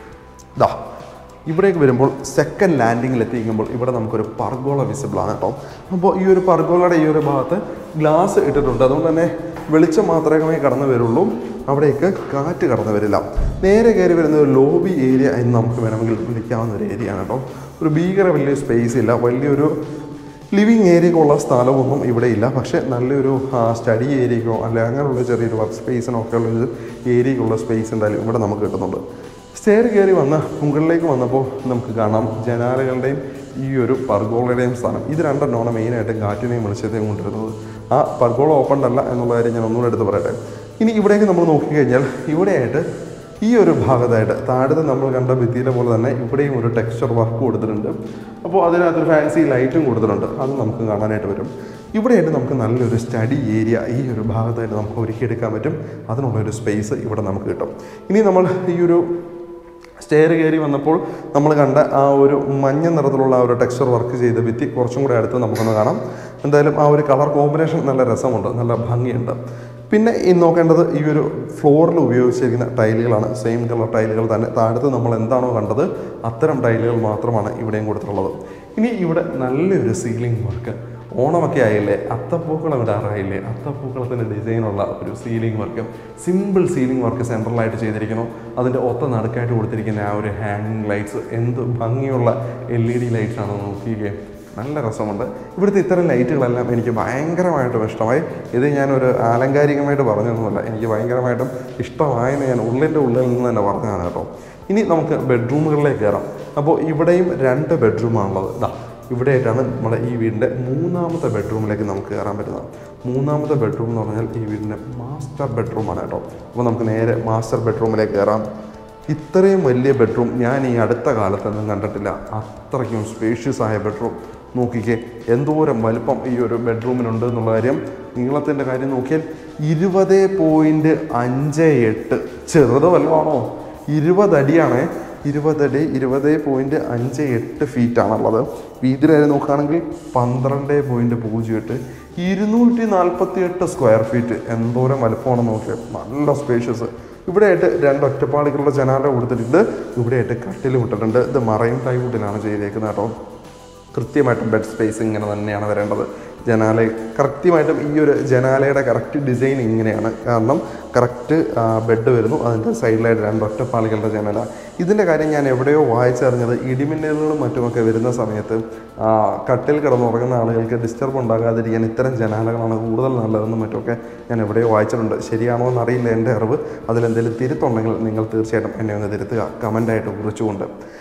ദാ ഇവിടേക്ക് വരുമ്പോൾ സെക്കൻഡ് ലാൻഡിങ്ങിൽ എത്തിക്കുമ്പോൾ ഇവിടെ നമുക്കൊരു പർഗോള വിസിബിൾ ആണ് കേട്ടോ അപ്പോൾ ഈ ഒരു പർഗോളയുടെ ഈ ഒരു ഭാഗത്ത് ഗ്ലാസ് ഇട്ടിട്ടുണ്ട് അതുകൊണ്ട് തന്നെ വെളിച്ചം മാത്രമേ കടന്നു വരുള്ളൂ അവിടേക്ക് കാറ്റ് കടന്നു വരില്ല നേരെ കയറി വരുന്ന ഒരു ലോബി ഏരിയ എന്ന് നമുക്ക് വേണമെങ്കിൽ വിളിക്കാവുന്ന ഒരു ഏരിയ ആണ് കേട്ടോ ഒരു ഭീകര വലിയ സ്പേസ് ഇല്ല വലിയൊരു ലിവിങ് ഏരിയക്കുള്ള സ്ഥലമൊന്നും ഇവിടെ ഇല്ല പക്ഷേ നല്ലൊരു സ്റ്റഡി ഏരിയക്കോ അല്ലെ അങ്ങനെയുള്ള ചെറിയൊരു വർക്ക് സ്പേസിനോ ഒക്കെ ഉള്ളൊരു ഏരിയക്കുള്ള സ്പേസ് എന്തായാലും ഇവിടെ നമുക്ക് കിട്ടുന്നുണ്ട് സ്റ്റെയർ കയറി വന്ന് മുകളിലേക്ക് വന്നപ്പോൾ നമുക്ക് കാണാം ജനാലകളുടെയും ഈ ഒരു പർഗോളയുടെയും സ്ഥാനം ഇത് രണ്ടെണ്ണമാണ് മെയിനായിട്ട് കാറ്റിനെയും വെളിച്ചത്തെയും കൊണ്ടുവരുന്നത് ആ പർഗോള ഓപ്പൺ അല്ല എന്നുള്ള കാര്യം ഞാൻ ഒന്നുകൂടെ എടുത്ത് പറയട്ടെ ഇനി ഇവിടേക്ക് നമ്മൾ നോക്കിക്കഴിഞ്ഞാൽ ഇവിടെയായിട്ട് ഈ ഒരു ഭാഗത്തായിട്ട് താഴത്തെ നമ്മൾ കണ്ട ഭിത്തിയിലെ പോലെ തന്നെ ഇവിടെയും ഒരു ടെക്സ്ചർ വർക്ക് കൊടുത്തിട്ടുണ്ട് അപ്പോൾ അതിനകത്തൊരു ഫാൻസി ലൈറ്റും കൊടുത്തിട്ടുണ്ട് അത് നമുക്ക് കാണാനായിട്ട് വരും ഇവിടെയായിട്ട് നമുക്ക് നല്ലൊരു സ്റ്റഡി ഏരിയ ഈ ഒരു ഭാഗത്തായിട്ട് നമുക്ക് ഒരുക്കിയെടുക്കാൻ പറ്റും അതിനുള്ളൊരു സ്പേസ് ഇവിടെ നമുക്ക് കിട്ടും ഇനി നമ്മൾ ഈ ഒരു സ്റ്റെയർ കയറി വന്നപ്പോൾ നമ്മൾ കണ്ട ആ ഒരു മഞ്ഞ നിറത്തിലുള്ള ആ ഒരു ടെക്സ്ചർ വർക്ക് ചെയ്ത ഭിത്തി കുറച്ചും കൂടെ അടുത്ത് നമുക്കൊന്ന് കാണാം എന്തായാലും ആ ഒരു കളർ കോമ്പിനേഷൻ നല്ല രസമുണ്ട് നല്ല ഭംഗിയുണ്ട് പിന്നെ ഈ നോക്കേണ്ടത് ഈ ഒരു ഫ്ലോറിൽ ഉപയോഗിച്ചിരിക്കുന്ന ടൈലുകളാണ് സെയിം കളർ ടൈലുകൾ തന്നെ താഴത്ത് നമ്മൾ എന്താണോ കണ്ടത് അത്തരം ടൈലുകൾ മാത്രമാണ് ഇവിടെയും കൊടുത്തിട്ടുള്ളത് ഇനി ഇവിടെ നല്ലൊരു സീലിംഗ് വർക്ക് ഓണമൊക്കെ ആയില്ലേ അത്തപ്പൂക്കളം ഇടാറായില്ലേ അത്തപ്പൂക്കളത്തിൻ്റെ ഡിസൈനുള്ള ഒരു ceiling work simple ceiling work സെൻട്രലായിട്ട് ചെയ്തിരിക്കുന്നു അതിൻ്റെ ഒത്ത നടുക്കായിട്ട് കൊടുത്തിരിക്കുന്ന ആ ഒരു ഹാങ്ങിങ് ലൈറ്റ്സ് എന്ത് ഭംഗിയുള്ള എൽ ഇ ഡി ലൈറ്റ്സ് ആണെന്ന് നോക്കിയേ നല്ല രസമുണ്ട് ഇവിടുത്തെ ഇത്തരം ലൈറ്റുകളെല്ലാം എനിക്ക് ഭയങ്കരമായിട്ടും ഇഷ്ടമായി ഇത് ഞാനൊരു ആലങ്കാരികമായിട്ട് പറഞ്ഞതൊന്നുമല്ല എനിക്ക് ഭയങ്കരമായിട്ടും ഇഷ്ടമായെന്ന് ഞാൻ ഉള്ളിൻ്റെ ഉള്ളിൽ നിന്ന് തന്നെ പറഞ്ഞതാണ് കേട്ടോ ഇനി നമുക്ക് ബെഡ്റൂമുകളിലേക്ക് കയറാം അപ്പോൾ ഇവിടെയും രണ്ട് ബെഡ്റൂമാണുള്ളത് ഇതാ ഇവിടെയായിട്ടാണ് നമ്മുടെ ഈ വീടിൻ്റെ മൂന്നാമത്തെ ബെഡ്റൂമിലേക്ക് നമുക്ക് കയറാൻ പറ്റുന്നത് മൂന്നാമത്തെ ബെഡ്റൂം എന്ന് പറഞ്ഞാൽ ഈ വീടിൻ്റെ മാസ്റ്റർ ബെഡ്റൂമാണ് കേട്ടോ അപ്പോൾ നമുക്ക് നേരെ മാസ്റ്റർ ബെഡ്റൂമിലേക്ക് കയറാം ഇത്രയും വലിയ ബെഡ്റൂം ഞാൻ ഈ അടുത്ത കാലത്തൊന്നും കണ്ടിട്ടില്ല അത്രയ്ക്കും സ്പേഷ്യസ് ആയ ബെഡ്റൂം നോക്കിക്കേ എന്തോരം വലിപ്പം ഈ ഒരു ബെഡ്റൂമിനുണ്ട് എന്നുള്ള കാര്യം നീളത്തിൻ്റെ കാര്യം നോക്കിയാൽ ഇരുപത് പോയിൻറ്റ് അഞ്ച് എട്ട് ചെറുത് വല്ലതാണോ ഇരുപതടിയാണേ ഇരുപതടി ഇരുപത് പോയിൻറ്റ് അഞ്ച് എട്ട് ഫീറ്റ് ആണുള്ളത് വീതിയുടെ കാര്യം നോക്കുകയാണെങ്കിൽ പന്ത്രണ്ട് പോയിൻറ്റ് പൂജ്യം എട്ട് ഇരുന്നൂറ്റി നാൽപ്പത്തി എട്ട് സ്ക്വയർ ഫീറ്റ് എന്തോരം വലുപ്പമാണെന്ന് നോക്കിയാൽ നല്ല സ്പേഷ്യസ് ഇവിടെയായിട്ട് രണ്ട് ഒറ്റപ്പാളികളുടെ ജനാല കൊടുത്തിട്ടുണ്ട് ഇവിടെയായിട്ട് കട്ടിലും ഇട്ടിട്ടുണ്ട് ഇത് മറൈൻ പ്ലൈവുഡിലാണ് ചെയ്തേക്കുന്നത് കേട്ടോ കൃത്യമായിട്ടും ബെഡ് സ്പേസ് ഇങ്ങനെ തന്നെയാണ് വരേണ്ടത് ജനാല കൃത്യമായിട്ടും ഈ ഒരു ജനാലയുടെ കറക്റ്റ് ഡിസൈൻ ഇങ്ങനെയാണ് കാരണം കറക്റ്റ് ബെഡ് വരുന്നു അതിൻ്റെ സൈഡിലായിട്ട് രണ്ട് ഒറ്റപ്പാളികളുടെ ജനാല ഇതിൻ്റെ കാര്യം ഞാൻ എവിടെയോ വായിച്ചറിഞ്ഞത് ഇടിമിന്നലുകളും മറ്റുമൊക്കെ വരുന്ന സമയത്ത് ആ, കട്ടിൽ കിടന്നുറങ്ങുന്ന ആളുകൾക്ക് ഡിസ്റ്റർബ് ഉണ്ടാകാതിരിക്കാൻ ഇത്തരം ജനാലകളാണ് കൂടുതൽ നല്ലതെന്നും മറ്റുമൊക്കെ ഞാൻ എവിടെയോ വായിച്ചിട്ടുണ്ട് ശരിയാണോ എന്നറിയില്ല എൻ്റെ അറിവ് അതിലെന്തെങ്കിലും തിരുത്തുണ്ടെങ്കിൽ നിങ്ങൾ തീർച്ചയായിട്ടും എന്നെ ഒന്ന് തിരുത്തുക കമൻ്റായിട്ട് കുറിച്ചുകൊണ്ട്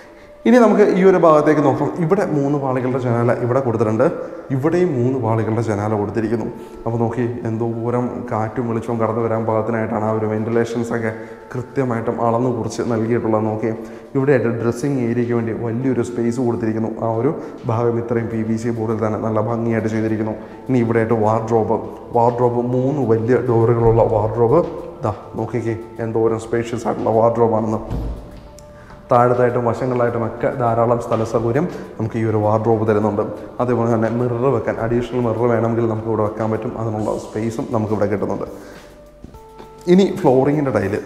ഇനി നമുക്ക് ഈ ഒരു ഭാഗത്തേക്ക് നോക്കാം ഇവിടെ മൂന്ന് പാളികളുടെ ജനാല ഇവിടെ കൊടുത്തിട്ടുണ്ട് ഇവിടെയും മൂന്ന് പാളികളുടെ ജനാല കൊടുത്തിരിക്കുന്നു അപ്പോൾ നോക്കി എന്തോരം കാറ്റും വെളിച്ചവും കടന്നു വരാൻ പാകത്തിനായിട്ടാണ് ആ ഒരു വെന്റിലേഷൻസ് ഒക്കെ കൃത്യമായിട്ടും അളന്നു കുറിച്ച് നൽകിയിട്ടുള്ളത് നോക്കി ഇവിടെയായിട്ട് ഡ്രസ്സിങ് ഏരിയയ്ക്ക് വേണ്ടി വലിയൊരു സ്പേസ് കൊടുത്തിരിക്കുന്നു ആ ഒരു ഭാഗം ഇത്രയും പി ബി സി ബോർഡിൽ തന്നെ നല്ല ഭംഗിയായിട്ട് ചെയ്തിരിക്കുന്നു ഇനി ഇവിടെയായിട്ട് വാർഡ്രോബ് വാർഡ്രോബ് മൂന്ന് വലിയ ഡോറുകളുള്ള വാർഡ്രോബ് ദാ നോക്കിക്കേ എന്തോരം സ്പേഷ്യസ് ആയിട്ടുള്ള വാർഡ്രോബാണെന്ന് താഴത്തായിട്ടും വശങ്ങളിലായിട്ടും ഒക്കെ ധാരാളം സ്ഥല സൗകര്യം നമുക്ക് ഈ ഒരു വാർഡ്രോബ് തരുന്നുണ്ട് അതേപോലെ തന്നെ മിറർ വെക്കാൻ അഡീഷണൽ മിറർ വേണമെങ്കിൽ നമുക്ക് ഇവിടെ വെക്കാൻ പറ്റും അതിനുള്ള സ്പേസും നമുക്ക് ഇവിടെ കിട്ടുന്നുണ്ട് ഇനി ഫ്ലോറിങ്ങിൻ്റെ ടൈല്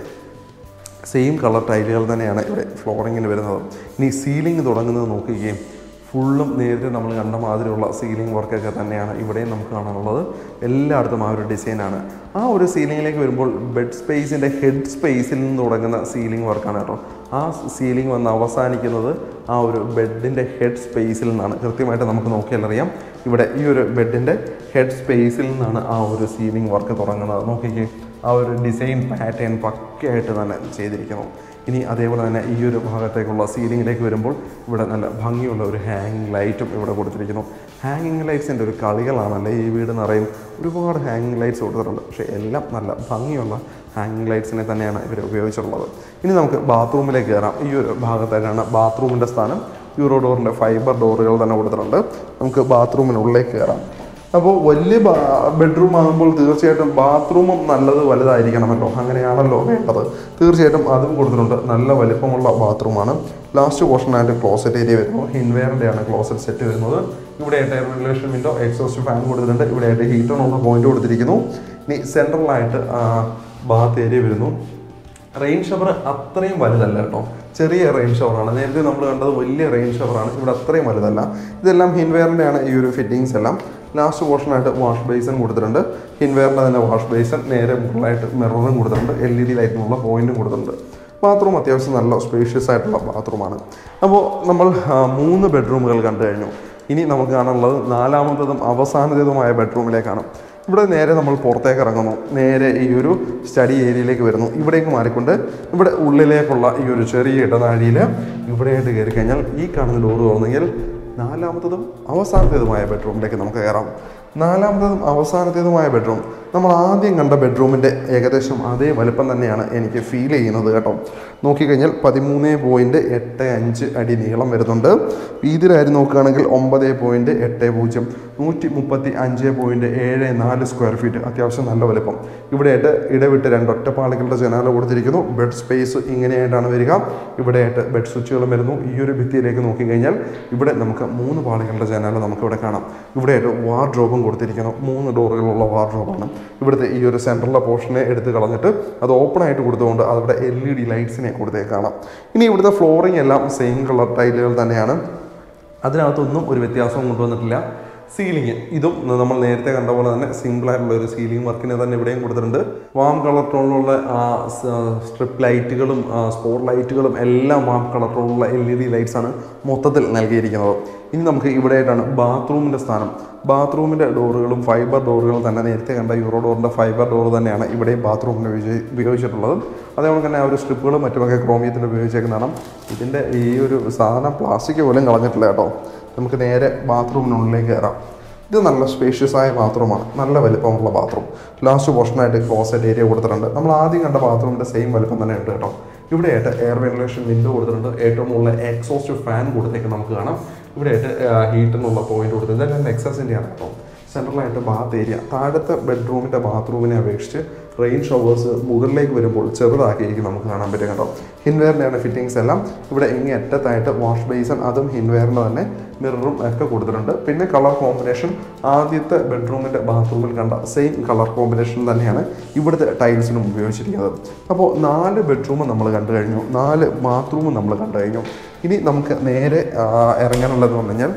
സെയിം കളർ ടൈലുകൾ തന്നെയാണ് ഇവിടെ ഫ്ലോറിങ്ങിന് വരുന്നത് ഇനി സീലിംഗ് തുടങ്ങുന്നത് നോക്കുകയും ഫുള്ളും നേരിട്ട് നമ്മൾ കണ്ട മാതിരിയുള്ള സീലിംഗ് വർക്കൊക്കെ തന്നെയാണ് ഇവിടെയും നമുക്ക് കാണാനുള്ളത് എല്ലായിടത്തും ആ ഒരു ഡിസൈനാണ് ആ ഒരു സീലിങ്ങിലേക്ക് വരുമ്പോൾ ബെഡ് സ്പേസിൻ്റെ ഹെഡ് സ്പേസിൽ നിന്ന് തുടങ്ങുന്ന സീലിംഗ് വർക്കാണ് കേട്ടോ ആ സീലിംഗ് വന്ന് അവസാനിക്കുന്നത് ആ ഒരു ബെഡിൻ്റെ ഹെഡ് സ്പേസിൽ നിന്നാണ് കൃത്യമായിട്ട് നമുക്ക് നോക്കിയാൽ അറിയാം ഇവിടെ ഈ ഒരു ബെഡിൻ്റെ ഹെഡ് സ്പേസിൽ നിന്നാണ് ആ ഒരു സീലിംഗ് വർക്ക് തുടങ്ങുന്നത് നോക്കിക്കേ ആ ഒരു ഡിസൈൻ പാറ്റേൺ പക്കയായിട്ട് തന്നെ ചെയ്തിരിക്കുന്നു ഇനി അതേപോലെ തന്നെ ഈ ഒരു ഭാഗത്തേക്കുള്ള സീലിങ്ങിലേക്ക് വരുമ്പോൾ ഇവിടെ നല്ല ഭംഗിയുള്ള ഒരു ഹാങ്ങിങ് ലൈറ്റും ഇവിടെ കൊടുത്തിരിക്കുന്നു ഹാങ്ങിങ് ലൈറ്റ്സിൻ്റെ ഒരു കളികളാണല്ലേ ഈ വീട് നിറയും ഒരുപാട് ഹാങ്ങിങ് ലൈറ്റ്സ് കൊടുത്തിട്ടുണ്ട് പക്ഷേ എല്ലാം നല്ല ഭംഗിയുള്ള ഹാങ്ങിങ് ലൈറ്റ്സിനെ തന്നെയാണ് ഇവർ ഉപയോഗിച്ചിട്ടുള്ളത് ഇനി നമുക്ക് ബാത്റൂമിലേക്ക് കയറാം ഈ ഒരു ഭാഗത്തായിട്ടാണ് ബാത്റൂമിൻ്റെ സ്ഥാനം യൂറോ ഡോറിൻ്റെ ഫൈബർ ഡോറുകൾ തന്നെ കൊടുത്തിട്ടുണ്ട് നമുക്ക് ബാത്റൂമിനുള്ളിലേക്ക് കയറാം അപ്പോൾ വലിയ ബെഡ്റൂം ആകുമ്പോൾ തീർച്ചയായിട്ടും ബാത്റൂമും നല്ലത് വലുതായിരിക്കണമല്ലോ അങ്ങനെയാണല്ലോ വേണ്ടത് തീർച്ചയായിട്ടും അതും കൊടുത്തിട്ടുണ്ട് നല്ല വലിപ്പമുള്ള ബാത്റൂമാണ് ലാസ്റ്റ് പോർഷനായിട്ട് ക്ലോസറ്റ് ഏരിയ വരുന്നു ഹിൻവെയറിൻ്റെ ആണ് ക്ലോസറ്റ് സെറ്റ് വരുന്നത് ഇവിടെയായിട്ട് air ventilation window exhaust fan കൊടുത്തിട്ടുണ്ട് ഇവിടെയായിട്ട് ഹീറ്ററിനുള്ള പോയിന്റ് കൊടുത്തിരിക്കുന്നു ഇനി സെൻട്രലായിട്ട് ബാത്ത് ഏരിയ വരുന്നു റെയിൻ ഷവർ അത്രയും വലുതല്ല കേട്ടോ ചെറിയ റെയിൻ ഷവറാണ് നേരത്തെ നമ്മൾ കണ്ടത് വലിയ റെയിൻ ഷവറാണ് ഇവിടെ അത്രയും വലുതല്ല ഇതെല്ലാം ഹിൻവെയറിൻ്റെ ആണ് ഈ ഒരു ഫിറ്റിങ്സ് എല്ലാം ലാസ്റ്റ് പോർഷനായിട്ട് വാഷ് ബേസൺ കൊടുത്തിട്ടുണ്ട് ഹിൻവെയറിൻ്റെ തന്നെ വാഷ് ബേസൺ നേരെ മുകളിലായിട്ട് മിററും കൊടുത്തിട്ടുണ്ട് എൽ ഇ ഡി ലൈറ്റിനുള്ള പോയിന്റും കൊടുത്തിട്ടുണ്ട് ബാത്റൂം അത്യാവശ്യം നല്ല സ്പേഷ്യസ് ആയിട്ടുള്ള ബാത്റൂമാണ് അപ്പോൾ നമ്മൾ ആ, മൂന്ന് ബെഡ്റൂമുകൾ കണ്ടു കഴിഞ്ഞു ഇനി നമുക്ക് കാണാനുള്ളത് നാലാമത്തതും അവസാനത്തേതുമായ ബെഡ്റൂമിലേക്കാണ് ഇവിടെ നേരെ നമ്മൾ പുറത്തേക്ക് ഇറങ്ങുന്നു നേരെ ഈ ഒരു സ്റ്റഡി ഏരിയയിലേക്ക് വരുന്നു ഇവിടേക്ക് മാറിക്കൊണ്ട് ഇവിടെ ഉള്ളിലേക്കുള്ള ഈ ഒരു ചെറിയ ഇടനാഴിയിൽ ഇവിടെയായിട്ട് കയറി കഴിഞ്ഞാൽ ഈ കാണുന്ന ഡോർ തുറന്നെങ്കിൽ നാലാമത്തതും അവസാനത്തേതുമായ ബെഡ്റൂമിലേക്ക് നമുക്ക് കയറാം നാലാമത്തതും അവസാനത്തേതുമായ ബെഡ്റൂം നമ്മൾ ആദ്യം കണ്ട ബെഡ്റൂമിൻ്റെ ഏകദേശം അതേ വലുപ്പം തന്നെയാണ് എനിക്ക് ഫീൽ ചെയ്യുന്നത് കേട്ടോ നോക്കിക്കഴിഞ്ഞാൽ പതിമൂന്ന് പോയിൻറ്റ് എട്ട് അഞ്ച് അടി നീളം വരുന്നുണ്ട് വീതിയിലായി നോക്കുകയാണെങ്കിൽ ഒമ്പത് പോയിൻറ്റ് എട്ട് പൂജ്യം നൂറ്റി മുപ്പത്തി അഞ്ച് പോയിൻറ്റ് ഏഴ് നാല് സ്ക്വയർ ഫീറ്റ് അത്യാവശ്യം നല്ല വലുപ്പം ഇവിടെയായിട്ട് ഇടവിട്ട് രണ്ട് ഒറ്റപ്പാളികളുടെ ജനാല കൊടുത്തിരിക്കുന്നു ബെഡ് സ്പേസ് ഇങ്ങനെയായിട്ടാണ് വരിക ഇവിടെയായിട്ട് ബെഡ് സ്വിച്ചുകളും വരുന്നു ഈ ഒരു ഭിത്തിയിലേക്ക് നോക്കിക്കഴിഞ്ഞാൽ ഇവിടെ നമുക്ക് മൂന്ന് പാളികളുടെ ജനാല നമുക്ക് ഇവിടെ കാണാം ഇവിടെയായിട്ട് വാർഡ്രോബും കൊടുത്തിരിക്കുന്നു മൂന്ന് ഡോറുകളുള്ള വാർഡ്രോബാണ് ഇവിടുത്തെ ഈ ഒരു സെൻട്രലിലെ പോർഷനെ എടുത്ത് കളഞ്ഞിട്ട് അത് ഓപ്പൺ ആയിട്ട് കൊടുത്തുകൊണ്ട് അവിടെ എൽ ഇ ഡി ലൈറ്റ്സിനെ കൊടുത്തേ കാണാം ഇനി ഇവിടുത്തെ ഫ്ലോറിംഗ് എല്ലാം സെയിം കളർ ടൈലുകൾ തന്നെയാണ് അതിനകത്തൊന്നും ഒരു വ്യത്യാസവും കൊണ്ടുവന്നിട്ടില്ല സീലിംഗ് ഇതും നമ്മൾ നേരത്തെ കണ്ട പോലെ തന്നെ സിമ്പിൾ ആയിട്ടുള്ള ഒരു സീലിംഗ് വർക്കിനെ തന്നെ ഇവിടെയും കൊടുത്തിട്ടുണ്ട് വാം കളർ ടോണിലുള്ള സ്ട്രിപ്പ് ലൈറ്റുകളും സ്പോട്ട് ലൈറ്റുകളും എല്ലാം വാം കളർ ടോണിലുള്ള എൽ ഇ ഡി ലൈറ്റ്സ് ആണ് മൊത്തത്തിൽ നൽകിയിരിക്കുന്നത് ഇനി നമുക്ക് ഇവിടെയായിട്ടാണ് ബാത്റൂമിൻ്റെ സ്ഥാനം ബാത്റൂമിൻ്റെ ഡോറുകളും ഫൈബർ ഡോറുകളും തന്നെ നേരത്തെ കണ്ട യൂറോ ഡോറിൻ്റെ ഫൈബർ ഡോർ തന്നെയാണ് ഇവിടെയും ബാത്റൂമിന് ഉപയോഗിച്ച് ഉപയോഗിച്ചിട്ടുള്ളത് അതേപോലെ തന്നെ ആ ഒരു സ്ട്രിപ്പുകളും മറ്റുമൊക്കെ ക്രോമിയത്തിൽ ഉപയോഗിച്ചേക്കുന്നതാണ് ഇതിൻ്റെ ഈ ഒരു സാധനം പ്ലാസ്റ്റിക് പോലും കളഞ്ഞിട്ടില്ല കേട്ടോ നമുക്ക് നേരെ ബാത്റൂമിനുള്ളിലേക്ക് കയറാം ഇത് നല്ല സ്പേഷ്യസ് ആയ ബാത്റൂമാണ് നല്ല വലിപ്പമുള്ള ബാത്റൂം ലാസ്റ്റ് പോർഷനായിട്ട് ക്ലോസറ്റ് ഏരിയ കൊടുത്തിട്ടുണ്ട് നമ്മൾ ആദ്യം കണ്ട ബാത്റൂമിൻ്റെ സെയിം വലിപ്പം തന്നെ ഉണ്ട് കേട്ടോ ഇവിടെയായിട്ട് എയർ വെന്റിലേഷൻ വിൻഡോ കൊടുത്തിട്ടുണ്ട് ഏറ്റവും മുകളിൽ എക്സോസ്റ്റ് ഫാൻ കൊടുത്തേക്ക് നമുക്ക് കാണാം ഇവിടെയായിട്ട് ഹീറ്റിനുള്ള പോയിന്റ് കൊടുത്തിട്ടുണ്ട് ഇതെല്ലാം എക്സസിൻ്റെയാണ് കേട്ടോ സെൻട്രലായിട്ട് ബാത്ത് ഏരിയ താഴത്തെ ബെഡ്റൂമിൻ്റെ ബാത്റൂമിനെ അപേക്ഷിച്ച് റെയിൻ ഷവേഴ്സ് മുകളിലേക്ക് വരുമ്പോൾ ചെറുതാക്കിയിരിക്കും നമുക്ക് കാണാൻ പറ്റും കേട്ടോ ഹിൻവെയറിൻ്റെയാണ് ഫിറ്റിങ്സ് എല്ലാം ഇവിടെ ഇങ്ങനെ അറ്റത്തായിട്ട് വാഷ് ബേസൺ അതും ഹിൻവെയറിൻ്റെ തന്നെ മിററും ഒക്കെ കൊടുത്തിട്ടുണ്ട് പിന്നെ കളർ കോമ്പിനേഷൻ ആദ്യത്തെ ബെഡ്റൂമിൻ്റെ ബാത്റൂമിൽ കണ്ട സെയിം കളർ കോമ്പിനേഷൻ തന്നെയാണ് ഇവിടുത്തെ ടൈൽസിനും ഉപയോഗിച്ചിരിക്കുന്നത് അപ്പോൾ നാല് ബെഡ്റൂം നമ്മൾ കണ്ടു കഴിഞ്ഞു നാല് ബാത്റൂമും നമ്മൾ കണ്ടു കഴിഞ്ഞു ഇനി നമുക്ക് നേരെ ആ, ഇറങ്ങാനുള്ളതെന്ന് പറഞ്ഞു കഴിഞ്ഞാൽ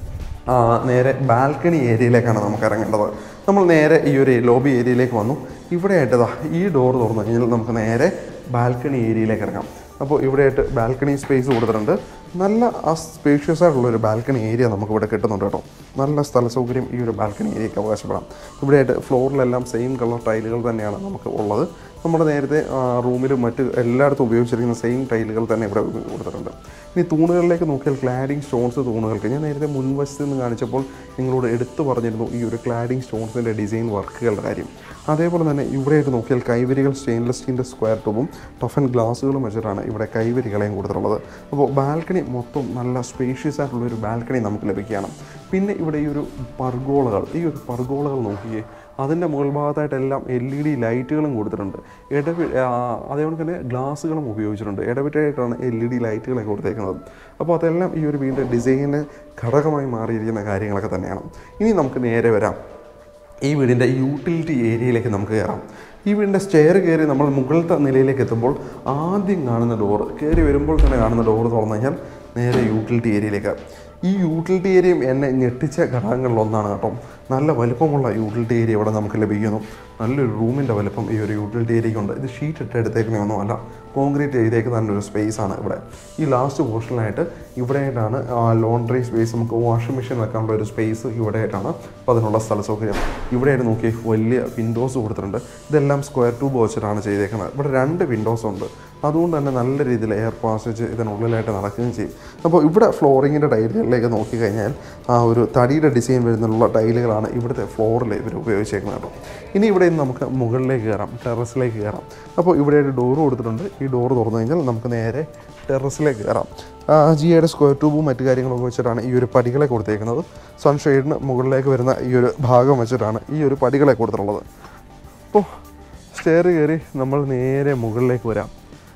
ആ, നേരെ ബാൽക്കണി ഏരിയയിലേക്കാണ് നമുക്ക് ഇറങ്ങേണ്ടത് നമ്മൾ നേരെ ഈ ഒരു ലോബി ഏരിയയിലേക്ക് വന്നു ഇവിടെയായിട്ട് ദാ ഈ ഡോർ തുറന്നു കഴിഞ്ഞാൽ നമുക്ക് നേരെ ബാൽക്കണി ഏരിയയിലേക്ക് ഇറങ്ങാം അപ്പോൾ ഇവിടെയായിട്ട് ബാൽക്കണി സ്പേസ് കൊടുത്തിട്ടുണ്ട് നല്ല ആ സ്പേഷ്യസ് ആയിട്ടുള്ള ഒരു ബാൽക്കണി ഏരിയ നമുക്ക് ഇവിടെ കിട്ടുന്നുണ്ട് കേട്ടോ നല്ല സ്ഥല സൗകര്യം ഈ ഒരു ബാൽക്കണി ഏരിയയ്ക്ക് അവകാശപ്പെടാം ഇവിടെയായിട്ട് ഫ്ലോറിലെല്ലാം സെയിം കളർ ടൈലുകൾ തന്നെയാണ് നമുക്ക് ഉള്ളത് നമ്മുടെ നേരത്തെ ആ, റൂമിലും മറ്റ് എല്ലായിടത്തും ഉപയോഗിച്ചിരിക്കുന്ന സെയിം ടൈലുകൾ തന്നെ ഇവിടെ കൊടുത്തിട്ടുണ്ട് ഇനി തൂണുകളിലേക്ക് നോക്കിയാൽ ക്ലാഡിംഗ് സ്റ്റോൺസ് തൂണുകൾക്ക് ഞാൻ നേരത്തെ മുൻവശത്ത് നിന്ന് കാണിച്ചപ്പോൾ നിങ്ങളോട് എടുത്തു പറഞ്ഞിരുന്നു ഈ ഒരു ക്ലാഡിംഗ് സ്റ്റോൺസിൻ്റെ ഡിസൈൻ വർക്കുകളുടെ കാര്യം അതേപോലെ തന്നെ ഇവിടെയായിട്ട് നോക്കിയാൽ കൈവരികൾ സ്റ്റെയിൻലെസ് സ്റ്റീലിൻ്റെ സ്ക്വയർ ട്യൂബും ടഫൻ ഗ്ലാസ്സുകളും വെച്ചിട്ടാണ് ഇവിടെ കൈവരികളെയും കൊടുത്തിട്ടുള്ളത് അപ്പോൾ ബാൽക്കണി മൊത്തം നല്ല സ്പേഷ്യസ് ആയിട്ടുള്ള ഒരു ബാൽക്കണി നമുക്ക് ലഭിക്കുകയാണ് പിന്നെ ഇവിടെ ഈ ഒരു പർഗോളകൾ ഈ ഒരു പർഗോളകൾ നോക്കിയേ അതിൻ്റെ മുകൾ ഭാഗത്തായിട്ടെല്ലാം എൽ ഇ ഡി ലൈറ്റുകളും കൊടുത്തിട്ടുണ്ട് ഇടവി ആ, അതേപോലെ തന്നെ ഗ്ലാസ്സുകളും ഉപയോഗിച്ചിട്ടുണ്ട് ഇടവിട്ടായിട്ടാണ് എൽ ഇ ഡി ലൈറ്റുകളൊക്കെ കൊടുത്തേക്കുന്നത് അപ്പോൾ അതെല്ലാം ഈ ഒരു വീടിൻ്റെ ഡിസൈനിന് ഘടകമായി മാറിയിരിക്കുന്ന കാര്യങ്ങളൊക്കെ തന്നെയാണ് ഇനി നമുക്ക് നേരെ വരാം ഈ വീടിൻ്റെ യൂട്ടിലിറ്റി ഏരിയയിലേക്ക് നമുക്ക് കയറാം ഈ വീടിൻ്റെ സ്റ്റെയർ കയറി നമ്മൾ മുകളിലത്തെ നിലയിലേക്ക് എത്തുമ്പോൾ ആദ്യം കാണുന്ന ഡോറ് കയറി വരുമ്പോൾ തന്നെ കാണുന്ന ഡോറ് തുറന്നു കഴിഞ്ഞാൽ നേരെ യൂട്ടിലിറ്റി ഏരിയയിലേക്ക് ഈ യൂട്ടിലിറ്റി ഏരിയയും എന്നെ ഞെട്ടിച്ച ഘടകങ്ങളിലൊന്നാണ് കേട്ടോ നല്ല വലുപ്പമുള്ള യൂട്ടിലിറ്റി ഏരിയ ഇവിടെ നമുക്ക് ലഭിക്കുന്നു നല്ലൊരു റൂമിൻ്റെ വലുപ്പം ഈ ഒരു യൂട്ടിലിറ്റി ഏരിയയ്ക്കുണ്ട് ഇത് ഷീറ്റ് ഇട്ട് എടുത്തേക്കുന്നതൊന്നുമല്ല കോൺക്രീറ്റ് ചെയ്തേക്കുന്ന നല്ലൊരു സ്പേസ് ആണ് ഇവിടെ ഈ ലാസ്റ്റ് പോർഷനിലായിട്ട് ഇവിടെയായിട്ടാണ് ലോണ്ടറി സ്പേസ് നമുക്ക് വാഷിംഗ് മെഷീൻ വെക്കാനുള്ള ഒരു സ്പേസ് ഇവിടെയായിട്ടാണ് അപ്പോൾ അതിനുള്ള സ്ഥല സൗകര്യം ഇവിടെയായിട്ട് നോക്കി വലിയ വിൻഡോസ് കൊടുത്തിട്ടുണ്ട് ഇതെല്ലാം സ്ക്വയർ ട്യൂബ് വെച്ചിട്ടാണ് ചെയ്തേക്കുന്നത് ഇവിടെ രണ്ട് വിൻഡോസ് ഉണ്ട് അതുകൊണ്ട് തന്നെ നല്ല രീതിയിൽ എയർ പാസേജ് ഇതിനുള്ളിലായിട്ട് നടക്കുകയും ചെയ്യും അപ്പോൾ ഇവിടെ ഫ്ലോറിങ്ങിൻ്റെ ടൈലുകളിലേക്ക് നോക്കിക്കഴിഞ്ഞാൽ ആ ഒരു തടിയുടെ ഡിസൈൻ വരുന്നുള്ള ടൈലുകളാണ് ഇവിടുത്തെ ഫ്ലോറിൽ ഇവർ ഉപയോഗിച്ചേക്കുന്നത് കേട്ടോ ഇനി ഇവിടെ നിന്ന് നമുക്ക് മുകളിലേക്ക് കയറാം ടെറസിലേക്ക് കയറാം അപ്പോൾ ഇവിടെ ഒരു ഡോറ് കൊടുത്തിട്ടുണ്ട് ഈ ഡോറ് തുറന്നു കഴിഞ്ഞാൽ നമുക്ക് നേരെ ടെറസിലേക്ക് കയറാം ആ, ജിയുടെ സ്ക്വയർ ട്യൂബും മറ്റു കാര്യങ്ങളൊക്കെ വെച്ചിട്ടാണ് ഈ ഒരു പടികളെ കൊടുത്തേക്കുന്നത് സൺഷെയ്ഡിന് മുകളിലേക്ക് വരുന്ന ഈ ഒരു ഭാഗം വെച്ചിട്ടാണ് ഈ ഒരു പടികളെ കൊടുത്തിട്ടുള്ളത് അപ്പോൾ സ്റ്റെയർ കയറി നമ്മൾ നേരെ മുകളിലേക്ക് വരാം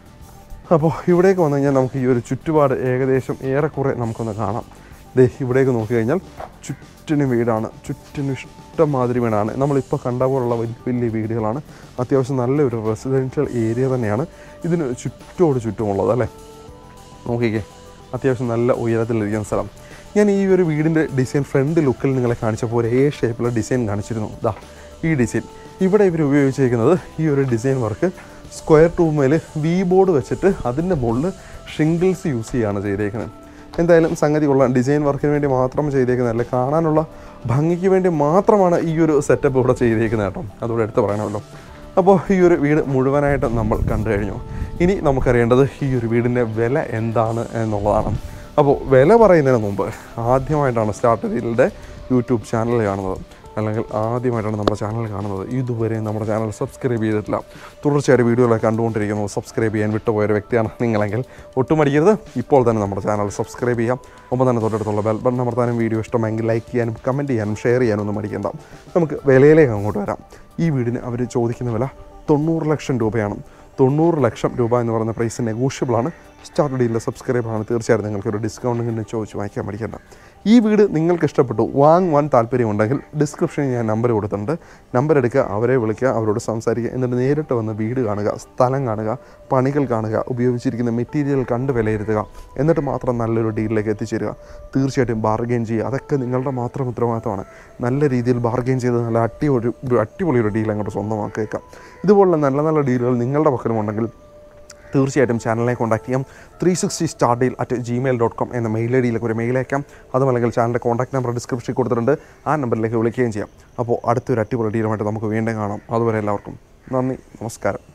അപ്പോൾ ഇവിടേക്ക് വന്നു കഴിഞ്ഞാൽ നമുക്ക് ഈ ഒരു ചുറ്റുപാട് ഏകദേശം ഏറെക്കുറെ നമുക്കൊന്ന് കാണാം ദേ ഇവിടേക്ക് നോക്കി കഴിഞ്ഞാൽ ചുറ്റിനും വീടാണ് ചുറ്റിനും ഇഷ്ടം മാതിരി വീടാണ് നമ്മളിപ്പോൾ കണ്ട പോലുള്ള വലിയ വലിയ വീടുകളാണ് അത്യാവശ്യം നല്ലൊരു റെസിഡൻഷ്യൽ ഏരിയ തന്നെയാണ് ഇതിന് ചുറ്റോട് ചുറ്റുമുള്ളത് അല്ലേ നോക്കിക്കേ അത്യാവശ്യം നല്ല ഉയരത്തിലിരിക്കുന്ന സ്ഥലം ഞാൻ ഈ ഒരു വീടിൻ്റെ ഡിസൈൻ ഫ്രണ്ട് ലുക്കിൽ നിങ്ങളെ കാണിച്ചപ്പോൾ ഒരേ ഷേപ്പിലുള്ള ഡിസൈൻ കാണിച്ചിരുന്നു ദാ ഈ ഡിസൈൻ ഇവിടെ ഇവർ ഉപയോഗിച്ചിരിക്കുന്നത് ഈ ഒരു ഡിസൈൻ വർക്ക് സ്ക്വയർ ട്യൂബിൽ വി ബോർഡ് വെച്ചിട്ട് അതിൻ്റെ മുകളിൽ ഷിംഗിൾസ് യൂസ് ചെയ്യുകയാണ് ചെയ്തേക്കുന്നത് എന്തായാലും സംഗതി കൊള്ളാം ഡിസൈൻ വർക്കിന് വേണ്ടി മാത്രം ചെയ്തേക്കുന്നതല്ല കാണാനുള്ള ഭംഗിക്ക് വേണ്ടി മാത്രമാണ് ഈ ഒരു സെറ്റപ്പ് ഇവിടെ ചെയ്തേക്കുന്നത് കേട്ടോ അതുകൂടെ എടുത്ത് പറയണമല്ലോ അപ്പോൾ ഈ ഒരു വീട് മുഴുവനായിട്ട് നമ്മൾ കണ്ടു കഴിഞ്ഞു ഇനി നമുക്കറിയേണ്ടത് ഈ ഒരു വീടിൻ്റെ വില എന്താണ് എന്നുള്ളതാണ് അപ്പോൾ വില പറയുന്നതിന് മുമ്പ് ആദ്യമായിട്ടാണ് സ്റ്റാർട്ട് വീലിൻ്റെ യൂട്യൂബ് ചാനൽ കാണുന്നത് അല്ലെങ്കിൽ ആദ്യമായിട്ടാണ് നമ്മുടെ ചാനൽ കാണുന്നത് ഇതുവരെ നമ്മുടെ ചാനൽ സബ്സ്ക്രൈബ് ചെയ്തിട്ടില്ല തുടർച്ചയായിട്ട് വീഡിയോകളൊക്കെ കണ്ടുകൊണ്ടിരിക്കുന്നു സബ്സ്ക്രൈബ് ചെയ്യാൻ വിട്ടുപോയ ഒരു വ്യക്തിയാണ് നിങ്ങളെങ്കിൽ ഒട്ടും മടിക്കരുത് ഇപ്പോൾ തന്നെ നമ്മുടെ ചാനൽ സബ്സ്ക്രൈബ് ചെയ്യാം ഒപ്പം തന്നെ തൊട്ടടുത്തുള്ള ബെൽ ബട്ടൺ അമർത്താനും വീഡിയോ ഇഷ്ടമെങ്കിൽ ലൈക്ക് ചെയ്യാനും കമൻറ്റ് ചെയ്യാനും ഷെയർ ചെയ്യാനും ഒന്നും മടിക്കണ്ട നമുക്ക് വിലയിലേക്ക് അങ്ങോട്ട് വരാം ഈ വീടിന് അവർ ചോദിക്കുന്ന വില തൊണ്ണൂറ് ലക്ഷം രൂപയാണ് തൊണ്ണൂറ് ലക്ഷം രൂപ എന്ന് പറയുന്ന പ്രൈസ് നെഗോഷ്യബിളാണ് സ്റ്റാർട്ട് ഡീലിലെ സബ്സ്ക്രൈബറാണ് തീർച്ചയായിട്ടും നിങ്ങൾക്ക് ഒരു ഡിസ്കൗണ്ടിങ്ങിന് ചോദിച്ച് വാങ്ങിക്കാൻ പഠിക്കേണ്ട ഈ വീട് നിങ്ങൾക്ക് ഇഷ്ടപ്പെട്ടു വാങ്ങുവാൻ താല്പര്യമുണ്ടെങ്കിൽ ഡിസ്ക്രിപ്ഷനിൽ ഞാൻ നമ്പർ കൊടുത്തിട്ടുണ്ട് നമ്പർ എടുക്കുക അവരെ വിളിക്കുക അവരോട് സംസാരിക്കുക എന്നിട്ട് നേരിട്ട് വന്ന് വീട് കാണുക സ്ഥലം കാണുക പണികൾ കാണുക ഉപയോഗിച്ചിരിക്കുന്ന മെറ്റീരിയൽ കണ്ട് വിലയിരുത്തുക എന്നിട്ട് മാത്രം നല്ലൊരു ഡീലിലേക്ക് എത്തിച്ചേരുക തീർച്ചയായിട്ടും ബാർഗെയിൻ ചെയ്യുക അതൊക്കെ നിങ്ങളുടെ മാത്രം ഉത്തരവാദിത്തമാണ് നല്ല രീതിയിൽ ബാർഗെയിൻ ചെയ്ത് നല്ല അട്ടി ഒരു ഒരു അടിപൊളി ഒരു ഡീൽ അങ്ങോട്ട് സ്വന്തമാക്കിയേക്കാം ഇതുപോലുള്ള നല്ല നല്ല ഡീലുകൾ നിങ്ങളുടെ പക്കലും ഉണ്ടെങ്കിൽ തീർച്ചയായിട്ടും ചാനലിനെ കോൺടാക്ട് ചെയ്യാം three sixty star deal at Gmail dot com എന്ന മെയിൽ ഐ ഡിയിലേക്ക് ഒരു മെയിൽ അയക്കാം അതുമല്ലെങ്കിൽ ചാനലിൻ്റെ കോൺടാക്ട് നമ്പർ ഡിസ്ക്രിപ്ഷനിൽ കൊടുത്തിട്ടുണ്ട് ആ നമ്പറിലേക്ക് വിളിക്കുകയും ചെയ്യാം അപ്പോൾ അടുത്തൊരു അടിപൊളി ഡീലുമായിട്ട് നമുക്ക് വീണ്ടും കാണാം അതുവരെ എല്ലാവർക്കും നന്ദി നമസ്കാരം